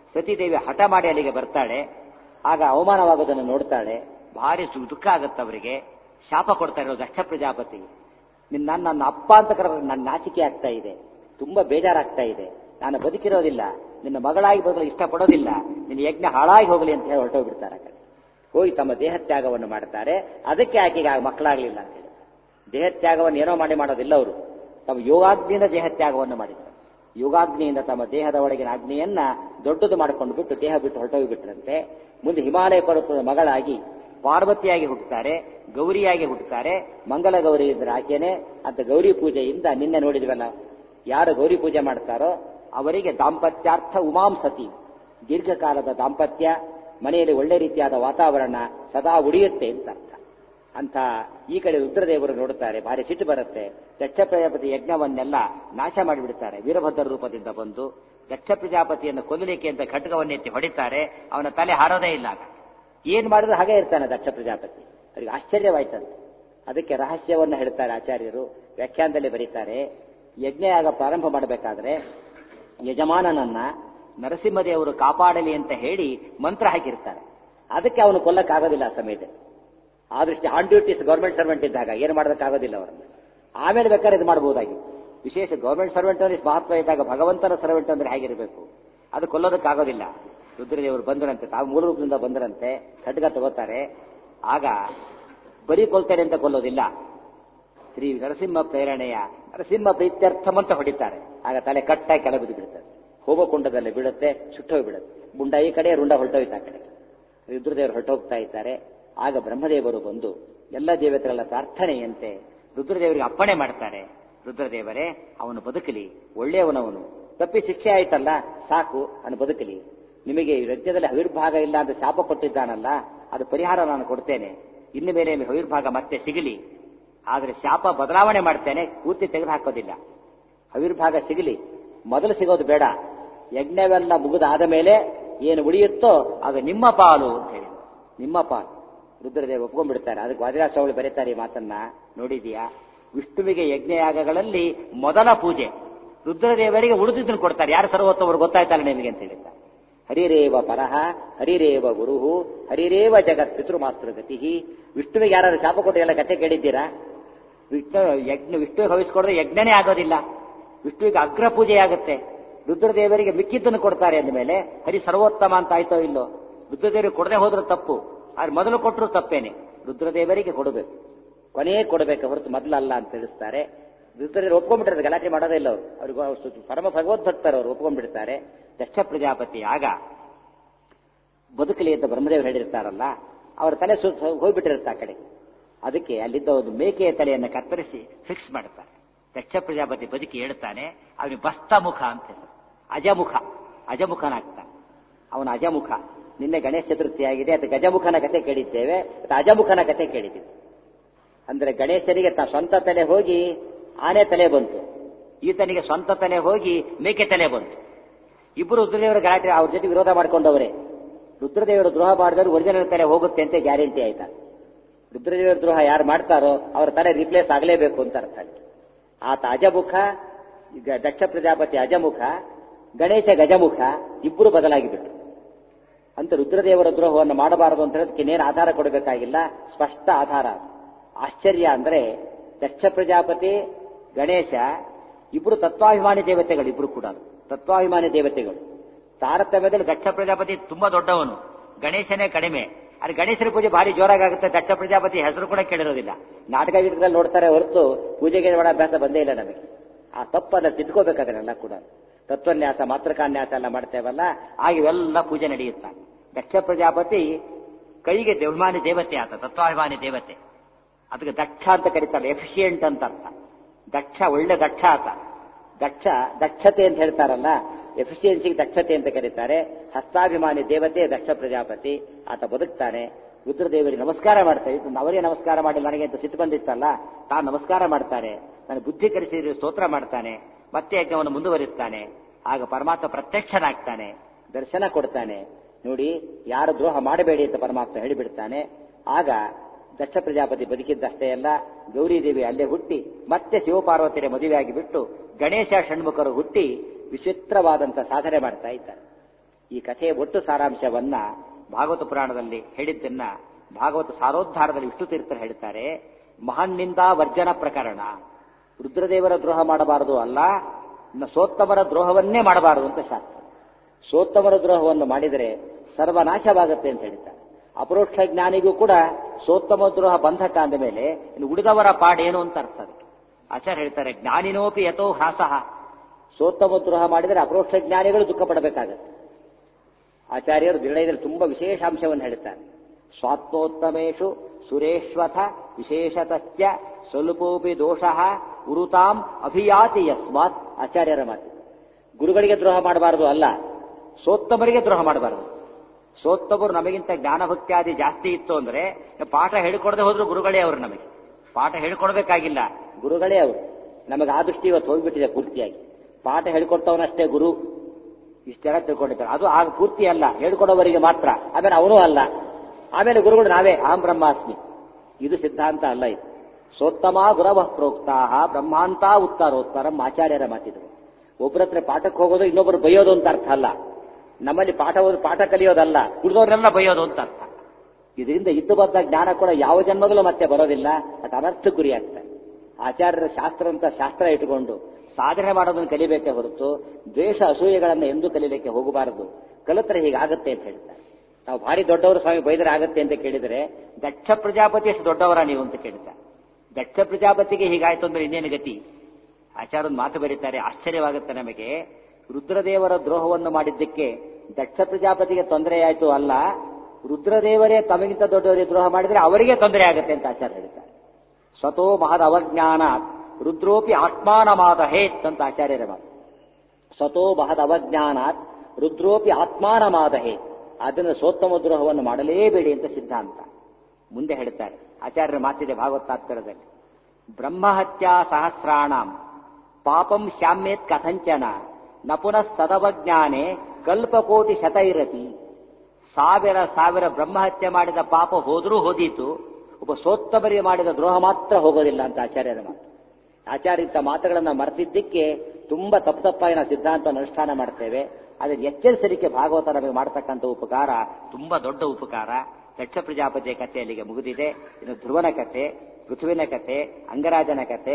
Speaker 1: ಸತೀದೇವಿ ಹಠ ಮಾಡಿ ಅಲ್ಲಿಗೆ ಬರ್ತಾಳೆ ಆಗ ಅವಮಾನವಾಗೋದನ್ನು ನೋಡ್ತಾಳೆ ಭಾರಿ ಸು- ದುಃಖ ಆಗುತ್ತೆ ಅವರಿಗೆ ಶಾಪ ಕೊಡ್ತಾ ಇರೋದು ದಕ್ಷ ಪ್ರಜಾಪತಿ ನಿನ್ನ ನನ್ನ ಅಪ್ಪ ಅಂತ ಕರೆದ ನನ್ನ ನಾಚಿಕೆ ಆಗ್ತಾ ಇದೆ ತುಂಬಾ ಬೇಜಾರಾಗ್ತಾ ಇದೆ ನಾನು ಬದುಕಿರೋದಿಲ್ಲ ನಿನ್ನ ಮಗಳಾಗಿ ಬದಲು ಇಷ್ಟಪಡೋದಿಲ್ಲ ನಿನ್ನ ಯಜ್ಞ ಹಾಳಾಗಿ ಹೋಗಲಿ ಅಂತ ಹೇಳಿ ಹೊರಟೋಗ್ಬಿಡ್ತಾರೆ ಆ ಕಡೆ ಹೋಗಿ ತಮ್ಮ ದೇಹತ್ಯಾಗವನ್ನು ಮಾಡ್ತಾರೆ ಅದಕ್ಕೆ ಆಕೆಗೆ ಆ ಮಕ್ಕಳಾಗ್ಲಿಲ್ಲ ಅಂತ ಹೇಳಿ ದೇಹತ್ಯಾಗವನ್ನು ಏನೋ ಮಾಡಿ ಮಾಡೋದಿಲ್ಲ ಅವರು ತಮ್ಮ ಯೋಗಾಗ್ನಿಯಿಂದ ದೇಹತ್ಯಾಗವನ್ನು ಮಾಡಿದ್ದಾರೆ ಯೋಗಾಗ್ನಿಯಿಂದ ತಮ್ಮ ದೇಹದ ಒಳಗಿನ ಅಗ್ನಿಯನ್ನ ದೊಡ್ಡದು ಮಾಡಿಕೊಂಡು ಬಿಟ್ಟು ದೇಹ ಬಿಟ್ಟು ಹೊರಟೋಗಿ ಬಿಟ್ರಂತೆ ಮುಂದೆ ಹಿಮಾಲಯ ಪರ್ವತದ ಮಗಳಾಗಿ ಪಾರ್ವತಿಯಾಗಿ ಹುಟ್ಟುತ್ತಾರೆ ಗೌರಿಯಾಗಿ ಹುಟ್ಟುತ್ತಾರೆ ಮಂಗಲ ಗೌರಿ ಇದ್ರೆ ಆಕೆನೆ ಅಂತ ಗೌರಿ ಪೂಜೆಯಿಂದ ನಿನ್ನೆ ನೋಡಿದ್ವಲ್ಲ ಯಾರು ಗೌರಿ ಪೂಜೆ ಮಾಡ್ತಾರೋ ಅವರಿಗೆ ದಾಂಪತ್ಯಾರ್ಥ ಉಮಾಂ ಸತಿ ದೀರ್ಘಕಾಲದ ದಾಂಪತ್ಯ ಮನೆಯಲ್ಲಿ ಒಳ್ಳೆ ರೀತಿಯಾದ ವಾತಾವರಣ ಸದಾ ಉಳಿಯುತ್ತೆ ಅಂತ ಅರ್ಥ ಅಂತ ಈ ಕಡೆ ರುದ್ರದೇವರು ನೋಡುತ್ತಾರೆ ಭಾರಿ ಸಿಟ್ಟು ಬರುತ್ತೆ ದಕ್ಷ ಪ್ರಜಾಪತಿ ಯಜ್ಞವನ್ನೆಲ್ಲ ನಾಶ ಮಾಡಿಬಿಡ್ತಾರೆ ವೀರಭದ್ರ ರೂಪದಿಂದ ಬಂದು ದಕ್ಷ ಪ್ರಜಾಪತಿಯನ್ನು ಕೊಲ್ಲಲಿಕ್ಕೆ ಅಂತ ಖಡ್ಗವನ್ನೆತ್ತಿ ಹೊಡಿತಾರೆ ಅವನ ತಲೆ ಹಾರೋದೇ ಇಲ್ಲ ಆಗ ಏನ್ ಮಾಡಿದ್ರು ಹಾಗೆ ಇರ್ತಾನೆ ದಕ್ಷ ಪ್ರಜಾಪತಿ ಅವರಿಗೆ ಆಶ್ಚರ್ಯವಾಯ್ತಂತೆ ಅದಕ್ಕೆ ರಹಸ್ಯವನ್ನು ಹೇಳ್ತಾರೆ ಆಚಾರ್ಯರು ವ್ಯಾಖ್ಯಾನದಲ್ಲಿ ಬರೀತಾರೆ ಯಜ್ಞಯಾಗ ಪ್ರಾರಂಭ ಮಾಡಬೇಕಾದ್ರೆ ಯಜಮಾನನನ್ನ ನರಸಿಂಹದೇವರು ಕಾಪಾಡಲಿ ಅಂತ ಹೇಳಿ ಮಂತ್ರ ಹಾಕಿರ್ತಾರೆ ಅದಕ್ಕೆ ಅವನು ಕೊಲ್ಲಕ್ಕಾಗೋದಿಲ್ಲ ಆ ಸಮಯದಲ್ಲಿ ಆ ದೃಷ್ಟಿ ಆನ್ ಡ್ಯೂಟೀಸ್ ಗೌರ್ಮೆಂಟ್ ಸರ್ವೆಂಟ್ ಇದ್ದಾಗ ಏನು ಮಾಡೋದಕ್ಕಾಗೋದಿಲ್ಲ ಅವರನ್ನು ಆಮೇಲೆ ಬೇಕಾದ್ರೆ ಇದು ಮಾಡಬಹುದಾಗಿತ್ತು ವಿಶೇಷ ಗೌರ್ಮೆಂಟ್ ಸರ್ವೆಂಟ್ ಅಂದ್ರೆ ಮಹತ್ವ ಇದ್ದಾಗ ಭಗವಂತನ ಸರ್ವೆಂಟ್ ಅಂದ್ರೆ ಹೇಗಿರಬೇಕು ಅದು ಕೊಲ್ಲೋದಕ್ಕಾಗೋದಿಲ್ಲ ರುದ್ರದೇವರು ಬಂದರಂತೆ ತಾವು ಮೂಲ ರೂಪದಿಂದ ಬಂದರಂತೆ ಖಡ್ಗ ತಗೋತಾರೆ ಆಗ ಬರೀ ಕೊಲ್ತಾರೆ ಅಂತ ಕೊಲ್ಲೋದಿಲ್ಲ ಶ್ರೀ ನರಸಿಂಹ ಪ್ರೇರಣೆಯ ನರಸಿಂಹ ಪ್ರೀತ್ಯರ್ಥಮಂತ ಹೊಡಿತಾರೆ ಆಗ ತಲೆ ಕಟ್ಟಾಗಿ ಕೆಳ ಬಿದ್ದು ಬಿಡುತ್ತದೆ ಹೋಮಕುಂಡದಲ್ಲಿ ಬೀಳುತ್ತೆ ಸುಟ್ಟೋಗಿ ಬಿಡುತ್ತೆ ಮುಂಡ ಈ ಕಡೆ ರುಂಡ ಹೊರಟೋಯ್ತು ಆ ಕಡೆ ರುದ್ರದೇವರು ಹೊರಟೋಗ್ತಾ ಇದ್ದಾರೆ ಆಗ ಬ್ರಹ್ಮದೇವರು ಬಂದು ಎಲ್ಲ ದೇವತೆಗಳ ಪ್ರಾರ್ಥನೆಯಂತೆ ರುದ್ರದೇವರಿಗೆ ಅಪ್ಪಣೆ ಮಾಡ್ತಾರೆ ರುದ್ರದೇವರೇ ಅವನು ಬದುಕಲಿ ಒಳ್ಳೆಯವನವನು ತಪ್ಪಿ ಶಿಕ್ಷೆ ಆಯ್ತಲ್ಲ ಸಾಕು ಅವನು ಬದುಕಲಿ ನಿಮಗೆ ಈ ಯಜ್ಞದಲ್ಲಿ ಹವಿರ್ಭಾಗ ಇಲ್ಲ ಅಂತ ಶಾಪ ಕೊಟ್ಟಿದ್ದಾನಲ್ಲ ಅದು ಪರಿಹಾರ ನಾನು ಕೊಡ್ತೇನೆ ಇನ್ನು ಮೇಲೆ ನಿಮಗೆ ಹವಿರ್ಭಾಗ ಮತ್ತೆ ಸಿಗಲಿ ಆದರೆ ಶಾಪ ಬದಲಾವಣೆ ಮಾಡ್ತೇನೆ ಪೂರ್ತಿ ತೆಗೆದು ಹಾಕೋದಿಲ್ಲ ಹವಿರ್ಭಾಗ ಸಿಗಲಿ ಮೊದಲು ಸಿಗೋದು ಬೇಡ ಯಜ್ಞವೆಲ್ಲ ಮುಗಿದಾದ ಮೇಲೆ ಏನು ಉಳಿಯುತ್ತೋ ಅದು ನಿಮ್ಮ ಪಾಲು ಅಂತ ಹೇಳಿ ನಿಮ್ಮ ಪಾಲು ರುದ್ರದೇವ ಒಪ್ಕೊಂಡ್ಬಿಡ್ತಾರೆ ಅದಕ್ಕೆ ವಾದಿರಾಜ ಸ್ವಾಮಿ ಬರೀತಾರೆ ಈ ಮಾತನ್ನ ನೋಡಿದೀಯಾ ವಿಷ್ಣುವಿಗೆ ಯಜ್ಞಯಾಗಗಳಲ್ಲಿ ಮೊದಲ ಪೂಜೆ ರುದ್ರದೇವರಿಗೆ ಉಳಿದಿದ್ದನ್ನು ಕೊಡ್ತಾರೆ ಯಾರು ಸರ್ವೋತ್ತಮರು ಗೊತ್ತಾಯ್ತಲ್ಲ ನಿಮಗೆ ಅಂತ ಹೇಳಿದ್ದಾರೆ ಹರಿರೇವ ಪರಹ ಹರಿರೇವ ಗುರುಹು ಹರಿರೇವ ಜಗತ್ ಪಿತೃಮಾತೃ ಗತಿ ವಿಷ್ಣುವಿಗೆ ಯಾರು ಶಾಪ ಕೊಟ್ಟು ಎಲ್ಲ ಕತೆ ಕೇಳಿದ್ದೀರಾ ವಿಷ್ಣು ಯಜ್ಞ ವಿಷ್ಣುವಿಗೆ ಹವಿಸ್ಕೊಡ್ರೆ ಯಜ್ಞನೇ ಆಗೋದಿಲ್ಲ ವಿಷ್ಣುವಿಗೆ ಅಗ್ರ ಪೂಜೆ ಆಗುತ್ತೆ ರುದ್ರದೇವರಿಗೆ ಮಿಕ್ಕಿದ್ದನ್ನು ಕೊಡ್ತಾರೆ ಅಂದಮೇಲೆ ಹರಿ ಸರ್ವೋತ್ತಮ ಅಂತ ಆಯ್ತೋ ಇಲ್ಲೋ ರುದ್ರದೇವರಿಗೆ ಕೊಡದೆ ಹೋದ್ರೂ ತಪ್ಪು ಆದ್ರೆ ಮೊದಲು ಕೊಟ್ಟರು ತಪ್ಪೇನೆ ರುದ್ರದೇವರಿಗೆ ಕೊಡಬೇಕು ಕೊನೆಯೇ ಕೊಡಬೇಕು ಹೊರತು ಮೊದಲಲ್ಲ ಅಂತ ತಿಳಿಸ್ತಾರೆ ರುದ್ರದೇವರು ಒಪ್ಕೊಂಡ್ಬಿಟ್ಟಿರ್ತಾರೆ ಗಲಾಟೆ ಮಾಡೋದೇ ಇಲ್ಲ ಅವರು ಅವ್ರಿಗೆ ಅವ್ರು ಪರಮ ಭಗವದ್ಭಕ್ತರು ಅವರು ಒಪ್ಕೊಂಡ್ಬಿಡ್ತಾರೆ ದಕ್ಷ ಪ್ರಜಾಪತಿ ಆಗ ಬದುಕಲಿ ಅಂತ ಬ್ರಹ್ಮದೇವರು ಹೇಳಿರ್ತಾರಲ್ಲ ಅವರ ತಲೆ ಸುತ್ತ ಹೋಗ್ಬಿಟ್ಟಿರುತ್ತೆ ಆ ಕಡೆ ಅದಕ್ಕೆ ಅಲ್ಲಿದ್ದ ಒಂದು ಮೇಕೆಯ ತಲೆಯನ್ನು ಕತ್ತರಿಸಿ ಫಿಕ್ಸ್ ಮಾಡ್ತಾರೆ ದಕ್ಷ ಪ್ರಜಾಪತಿ ಬದುಕಿ ಹೇಳ್ತಾನೆ ಅವನಿಗೆ ಬಸ್ತಮುಖ ಅಂತ ಹೆಸರು ಅಜಮುಖ ಅಜಮುಖನಾಗ್ತಾನೆ ಅವನ ಅಜಮುಖ ನಿನ್ನೆ ಗಣೇಶ ಚತುರ್ಥಿ ಆಗಿದೆ ಅದು ಗಜಮುಖನ ಕತೆ ಕೇಳಿದ್ದೇವೆ ಅದು ಅಜಮುಖನ ಕತೆ ಕೇಳಿದ್ದೀವಿ ಅಂದ್ರೆ ಗಣೇಶನಿಗೆ ತ ಸ್ವಂತ ತಲೆ ಹೋಗಿ ಆನೆ ತಲೆ ಬಂತು ಈತನಿಗೆ ಸ್ವಂತ ತಲೆ ಹೋಗಿ ಮೇಕೆ ತಲೆ ಬಂತು ಇಬ್ಬರು ರುದ್ರದೇವರ ಗಲಾಟೆ ಅವ್ರ ಜೊತೆ ವಿರೋಧ ಮಾಡ್ಕೊಂಡವರೇ ರುದ್ರದೇವರ ದ್ರೋಹ ಮಾಡಿದವರು ಒರಿಜಿನಲ್ ತಲೆ ಹೋಗುತ್ತೆ ಅಂತ ಗ್ಯಾರಂಟಿ ಆಯ್ತಾ ರುದ್ರದೇವರ ದ್ರೋಹ ಯಾರು ಮಾಡ್ತಾರೋ ಅವರ ತಲೆ ರಿಪ್ಲೇಸ್ ಆಗಲೇಬೇಕು ಅಂತ ಅರ್ಥ ಆಯ್ತು ಆತ ಅಜಮುಖ ಈಗ ದಕ್ಷ ಪ್ರಜಾಪತಿ ಅಜಮುಖ ಗಣೇಶ ಗಜಮುಖ ಇಬ್ಬರು ಬದಲಾಗಿ ಬಿಟ್ರು ಅಂತ ರುದ್ರದೇವರ ದ್ರೋಹವನ್ನು ಮಾಡಬಾರದು ಅಂತ ಹೇಳೋದಕ್ಕೆ ಇನ್ನೇನು ಆಧಾರ ಕೊಡಬೇಕಾಗಿಲ್ಲ ಸ್ಪಷ್ಟ ಆಧಾರ ಆಶ್ಚರ್ಯ ಅಂದ್ರೆ ದಕ್ಷ ಪ್ರಜಾಪತಿ ಗಣೇಶ ಇಬ್ರು ತತ್ವಾಭಿಮಾನಿ ದೇವತೆಗಳು ಇಬ್ರು ಕೂಡ ತತ್ವಾಭಿಮಾನಿ ದೇವತೆಗಳು ತಾರತಮ್ಯದಲ್ಲಿ ದಕ್ಷ ಪ್ರಜಾಪತಿ ತುಂಬಾ ದೊಡ್ಡವನು ಗಣೇಶನೇ ಕಡಿಮೆ ಅಲ್ಲಿ ಗಣೇಶನ ಪೂಜೆ ಭಾರಿ ಜೋರಾಗುತ್ತೆ ದಕ್ಷ ಪ್ರಜಾಪತಿ ಹೆಸರು ಕೂಡ ಕೇಳಿರೋದಿಲ್ಲ ನಾಟಕ ಗೀಟದಲ್ಲಿ ನೋಡ್ತಾರೆ ಹೊರತು ಪೂಜೆಗೆ ಮಾಡೋ ಅಭ್ಯಾಸ ಬಂದೇ ಇಲ್ಲ ನಮಗೆ ಆ ತಪ್ಪನ್ನ ತಿದ್ಕೋಬೇಕಾದ್ರೆಲ್ಲ ಕೂಡ ತತ್ವನ್ಯಾಸ ಮಾತೃಕಾನ್ಯಾಸ ಎಲ್ಲ ಮಾಡ್ತೇವಲ್ಲ ಆಗ ಇವೆಲ್ಲ ಪೂಜೆ ನಡೆಯುತ್ತ ದಕ್ಷ ಪ್ರಜಾಪತಿ ಕೈಗೆ ಅಭಿಮಾನಿ ದೇವತೆ ಆತ ತತ್ವಾಭಿಮಾನಿ ದೇವತೆ ಅದಕ್ಕೆ ದಕ್ಷ ಅಂತ ಕರೀತಾರೆ ಎಫಿಷಿಯಂಟ್ ಅಂತ ಅರ್ಥ ದಕ್ಷ ಒಳ್ಳೆ ದಕ್ಷ ಆತ ದಕ್ಷ ದಕ್ಷತೆ ಅಂತ ಹೇಳ್ತಾರಲ್ಲ ಎಫಿಷಿಯನ್ಸಿಗೆ ದಕ್ಷತೆ ಅಂತ ಕರೀತಾರೆ ಹಸ್ತಾಭಿಮಾನಿ ದೇವತೆ ದಕ್ಷ ಪ್ರಜಾಪತಿ ಆತ ಬದುಕ್ತಾನೆ ರುದ್ರದೇವರಿಗೆ ನಮಸ್ಕಾರ ಮಾಡ್ತಾರೆ ಇದು ಅವರೇ ನಮಸ್ಕಾರ ಮಾಡಿ ನನಗೆ ಅಂತ ಸಿಟ್ಟು ಬಂದಿತ್ತಲ್ಲ ತಾನು ನಮಸ್ಕಾರ ಮಾಡ್ತಾರೆ ನಾನು ಬುದ್ಧಿ ಕಲಿಸಿ ಸ್ತೋತ್ರ ಮಾಡ್ತಾನೆ ಮತ್ತೆ ಯಜ್ಞವನ್ನು ಮುಂದುವರಿಸ್ತಾನೆ ಆಗ ಪರಮಾತ್ಮ ಪ್ರತ್ಯಕ್ಷನಾಗ್ತಾನೆ ದರ್ಶನ ಕೊಡ್ತಾನೆ ನೋಡಿ ಯಾರು ದ್ರೋಹ ಮಾಡಬೇಡಿ ಅಂತ ಪರಮಾತ್ಮ ಹೇಳಿಬಿಡ್ತಾನೆ ಆಗ ದಕ್ಷ ಪ್ರಜಾಪತಿ ಬದುಕಿದ್ದಷ್ಟೇ ಅಲ್ಲ ಗೌರಿದೇವಿ ಅಲ್ಲೇ ಹುಟ್ಟಿ ಮತ್ತೆ ಶಿವಪಾರ್ವತಿಯ ಮದುವೆಯಾಗಿ ಬಿಟ್ಟು ಗಣೇಶ ಷಣ್ಮುಖರು ಹುಟ್ಟಿ ವಿಚಿತ್ರವಾದಂತಹ ಸಾಧನೆ ಮಾಡ್ತಾ ಇದ್ದಾರೆ ಈ ಕಥೆಯ ಒಟ್ಟು ಸಾರಾಂಶವನ್ನ ಭಾಗವತ ಪುರಾಣದಲ್ಲಿ ಹೇಳಿದ್ದನ್ನ ಭಾಗವತ ಸಾರೋದ್ಧಾರದಲ್ಲಿ ವಿಷ್ಣು ತೀರ್ಥರು ಹೇಳ್ತಾರೆ ಮಹಾನ್ನಿಂದ ವರ್ಜನ ಪ್ರಕರಣ ರುದ್ರದೇವರ ದ್ರೋಹ ಮಾಡಬಾರದು ಅಲ್ಲ ನ- ಸೋತ್ತಮರ ದ್ರೋಹವನ್ನೇ ಮಾಡಬಾರದು ಅಂತ ಶಾಸ್ತ್ರ ಸೋತ್ತಮರ ದ್ರೋಹವನ್ನು ಮಾಡಿದರೆ ಸರ್ವನಾಶವಾಗುತ್ತೆ ಅಂತ ಹೇಳ್ತಾರೆ ಅಪರೋಕ್ಷ ಜ್ಞಾನಿಗೂ ಕೂಡ ಸೋತ್ತಮ ದ್ರೋಹ ಬಂಧಕ ಅಂದ ಮೇಲೆ ಇನ್ನು ಉಳಿದವರ ಪಾಡೇನು ಅಂತ ಅರ್ಥ ಅದಕ್ಕೆ ಆಚಾರ್ಯ ಹೇಳ್ತಾರೆ ಜ್ಞಾನಿನೋಪಿ ಯಥೋ ಹ್ರಾಸಃ ಸೋತ್ತಮ ದ್ರೋಹ ಮಾಡಿದರೆ ಅಪರೋಕ್ಷ ಜ್ಞಾನಿಗಳು ದುಃಖ ಪಡಬೇಕಾಗತ್ತೆ ಆಚಾರ್ಯರು ನಿರ್ಣಯದಲ್ಲಿ ತುಂಬಾ ವಿಶೇಷಾಂಶವನ್ನು ಹೇಳ್ತಾರೆ ಸ್ವಾತ್ಮೋತ್ತಮೇಶು ಸುರೇಶ್ವಥ ವಿಶೇಷತಶ್ಚ ಸ್ವಲ್ಪೋಪಿ ದೋಷ ಉರುತಾಂ ಅಭಿಯಾತಿ ಯಸ್ಮಾತ್ ಆಚಾರ್ಯರ ಮಾತು ಗುರುಗಳಿಗೆ ದ್ರೋಹ ಮಾಡಬಾರದು ಅಲ್ಲ ಸೋತ್ತಮರಿಗೆ ದ್ರೋಹ ಮಾಡಬಾರದು ಸೋತ್ತಮರು ನಮಗಿಂತ ಜ್ಞಾನಭಕ್ತ್ಯಾದಿ ಜಾಸ್ತಿ ಇತ್ತು ಅಂದ್ರೆ ಪಾಠ ಹೇಳಿಕೊಡದೆ ಹೋದ್ರು ಗುರುಗಳೇ ಅವರು ನಮಗೆ ಪಾಠ ಹೇಳಿಕೊಡ್ಬೇಕಾಗಿಲ್ಲ ಗುರುಗಳೇ ಅವರು ನಮಗೆ ಆ ದೃಷ್ಟಿ ಇವತ್ತು ಹೋಗ್ಬಿಟ್ಟಿದೆ ಪೂರ್ತಿಯಾಗಿ ಪಾಠ ಹೇಳಿಕೊಡ್ತವನಷ್ಟೇ ಗುರು ಇಷ್ಟೆಲ್ಲ ತಿಳ್ಕೊಂಡಿದ್ದಾರೆ ಅದು ಆಗ ಪೂರ್ತಿ ಅಲ್ಲ ಹೇಳ್ಕೊಡೋವರಿಗೆ ಮಾತ್ರ ಆಮೇಲೆ ಅವನೂ ಅಲ್ಲ ಆಮೇಲೆ ಗುರುಗಳು ನಾವೇ ಅಹಂ ಬ್ರಹ್ಮಾಸ್ಮಿ ಇದು ಸಿದ್ಧಾಂತ ಅಲ್ಲ ಇದು ಸೋತ್ತಮ ಗುರವ ಪ್ರೋಕ್ತಾ ಬ್ರಹ್ಮಾಂತ ಉತ್ತರೋತ್ತರಂ ಆಚಾರ್ಯರ ಮಾತಿದ್ರು ಒಬ್ಬರ ಹತ್ರ ಪಾಠಕ್ಕೆ ಹೋಗೋದು ಇನ್ನೊಬ್ಬರು ಬೈಯೋದು ಅಂತ ಅರ್ಥ ಅಲ್ಲ ನಮ್ಮಲ್ಲಿ ಪಾಠ ಓದಿ ಪಾಠ ಕಲಿಯೋದಲ್ಲ ಉಳಿದವ್ರನ್ನೆಲ್ಲ ಬೈಯೋದು ಅಂತ ಅರ್ಥ ಇದರಿಂದ ಇದ್ದು ಬಂದ ಜ್ಞಾನ ಕೂಡ ಯಾವ ಜನ್ಮದಲ್ಲೂ ಮತ್ತೆ ಬರೋದಿಲ್ಲ ಅದು ಅನರ್ಥ ಗುರಿ ಆಗ್ತದೆ ಆಚಾರ್ಯರ ಶಾಸ್ತ್ರ ಅಂತ ಶಾಸ್ತ್ರ ಇಟ್ಟುಕೊಂಡು ಸಾಧನೆ ಮಾಡೋದನ್ನು ಕಲಿಬೇಕೇ ಹೊರತು ದ್ವೇಷ ಅಸೂಯೆಗಳನ್ನು ಎಂದೂ ಕಲಿಲಿಕ್ಕೆ ಹೋಗಬಾರದು ಕಲಿತರೆ ಹೀಗಾಗತ್ತೆ ಅಂತ ಹೇಳ್ತಾರೆ ನಾವು ಭಾರಿ ದೊಡ್ಡವರು ಸ್ವಾಮಿ ಬೈದರೆ ಆಗತ್ತೆ ಅಂತ ಕೇಳಿದರೆ ದಕ್ಷ ಪ್ರಜಾಪತಿ ಎಷ್ಟು ದೊಡ್ಡವರ ನೀವು ಅಂತ ಕೇಳ್ತಾರೆ ದಕ್ಷ ಪ್ರಜಾಪತಿಗೆ ಹೀಗಾಯ್ತು ಅಂದ್ರೆ ಇನ್ನೇನು ಗತಿ ಆಚಾರ ಒಂದು ಮಾತು ಬರೀತಾರೆ ಆಶ್ಚರ್ಯವಾಗುತ್ತೆ ನಮಗೆ ರುದ್ರದೇವರ ದ್ರೋಹವನ್ನು ಮಾಡಿದ್ದಕ್ಕೆ ದಕ್ಷ ಪ್ರಜಾಪತಿಗೆ ತೊಂದರೆಯಾಯಿತು ಅಲ್ಲ ರುದ್ರದೇವರೇ ತಮಗಿಂತ ದೊಡ್ಡವರಿಗೆ ದ್ರೋಹ ಮಾಡಿದರೆ ಅವರಿಗೆ ತೊಂದರೆ ಆಗುತ್ತೆ ಅಂತ ಆಚಾರ್ಯ ಹೇಳ್ತಾರೆ ಸ್ವತೋ ಮಹದ ಅವಜ್ಞಾನ ರುದ್ರೋಪಿ ಆತ್ಮಾನಮಾದ ಹೇತ್ ಅಂತ ಆಚಾರ್ಯರ ಮಾತು ಸ್ವತೋ ಮಹದ ಅವಜ್ಞಾನಾತ್ ರುದ್ರೋಪಿ ಆತ್ಮಾನಮಾದ ಹೇತ್ ಅದನ್ನು ಸೋತ್ತಮ ದ್ರೋಹವನ್ನು ಮಾಡಲೇಬೇಡಿ ಅಂತ ಸಿದ್ಧಾಂತ ಮುಂದೆ ಹೇಳ್ತಾರೆ ಆಚಾರ್ಯರ ಮಾತಿದೆ ಭಾಗವತಾತ್ಪರದಲ್ಲಿ ಬ್ರಹ್ಮಹತ್ಯಾ ಸಹಸ್ರಾಣಂ ಪಾಪಂ ಶಾಮ್ಯೇತ್ ಕಥಂಚನ ನ ಪುನಃ ಸದವಜ್ಞಾನೆ ಕಲ್ಪಕೋಟಿ ಶತೈರತಿ ಸಾವಿರ ಸಾವಿರ ಬ್ರಹ್ಮಹತ್ಯೆ ಮಾಡಿದ ಪಾಪ ಹೋದರೂ ಹೋದೀತು ಒಬ್ಬ ಸೋತ್ತಮರಿಗೆ ಮಾಡಿದ ದ್ರೋಹ ಮಾತ್ರ ಹೋಗೋದಿಲ್ಲ ಅಂತ ಆಚಾರ್ಯರ ಮಾತು ಆಚಾರ್ಯ ಇಂಥ ಮಾತುಗಳನ್ನು ಮರೆತಿದ್ದಕ್ಕೆ ತುಂಬಾ ತಪ್ಪು ತಪ್ಪಾಗಿ ನಾವು ಸಿದ್ಧಾಂತ ಅನುಷ್ಠಾನ ಮಾಡ್ತೇವೆ ಅದನ್ನು ಎಚ್ಚರಿಸಲಿಕ್ಕೆ ಭಾಗವತ ನಮಗೆ ಮಾಡತಕ್ಕಂಥ ಉಪಕಾರ ತುಂಬಾ ದೊಡ್ಡ ಉಪಕಾರ ದಕ್ಷ ಪ್ರಜಾಪತಿಯ ಕಥೆ ಅಲ್ಲಿಗೆ ಮುಗಿದಿದೆ ಇನ್ನು ಧ್ರುವನ ಕಥೆ ಪೃಥ್ವಿನ ಕಥೆ ಅಂಗರಾಜನ ಕಥೆ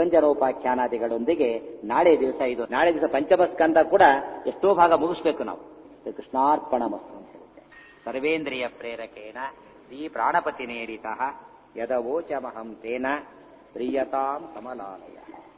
Speaker 1: ಪುರಂಜನೋಪಾಖ್ಯಾನಾದಿಗಳೊಂದಿಗೆ ನಾಳೆ ದಿವಸ ಇದು ನಾಳೆ ದಿವಸ ಪಂಚಮ ಸ್ಕಂದ ಕೂಡ ಎಷ್ಟೋ ಭಾಗ ಮುಗಿಸ್ಬೇಕು ನಾವು ಇದು ಕೃಷ್ಣಾರ್ಪಣ ಮಸ್ತು ಅಂತ ಹೇಳುತ್ತೆ ಸರ್ವೇಂದ್ರಿಯ ಪ್ರೇರಕೇಣ ಶ್ರೀ ಪ್ರಾಣಪತಿ ನೇರಿತ ಯದವೋಚಮಹಂ ತೇನ ಪ್ರಿಯತಾಂ ಕಮಲಾಲಯ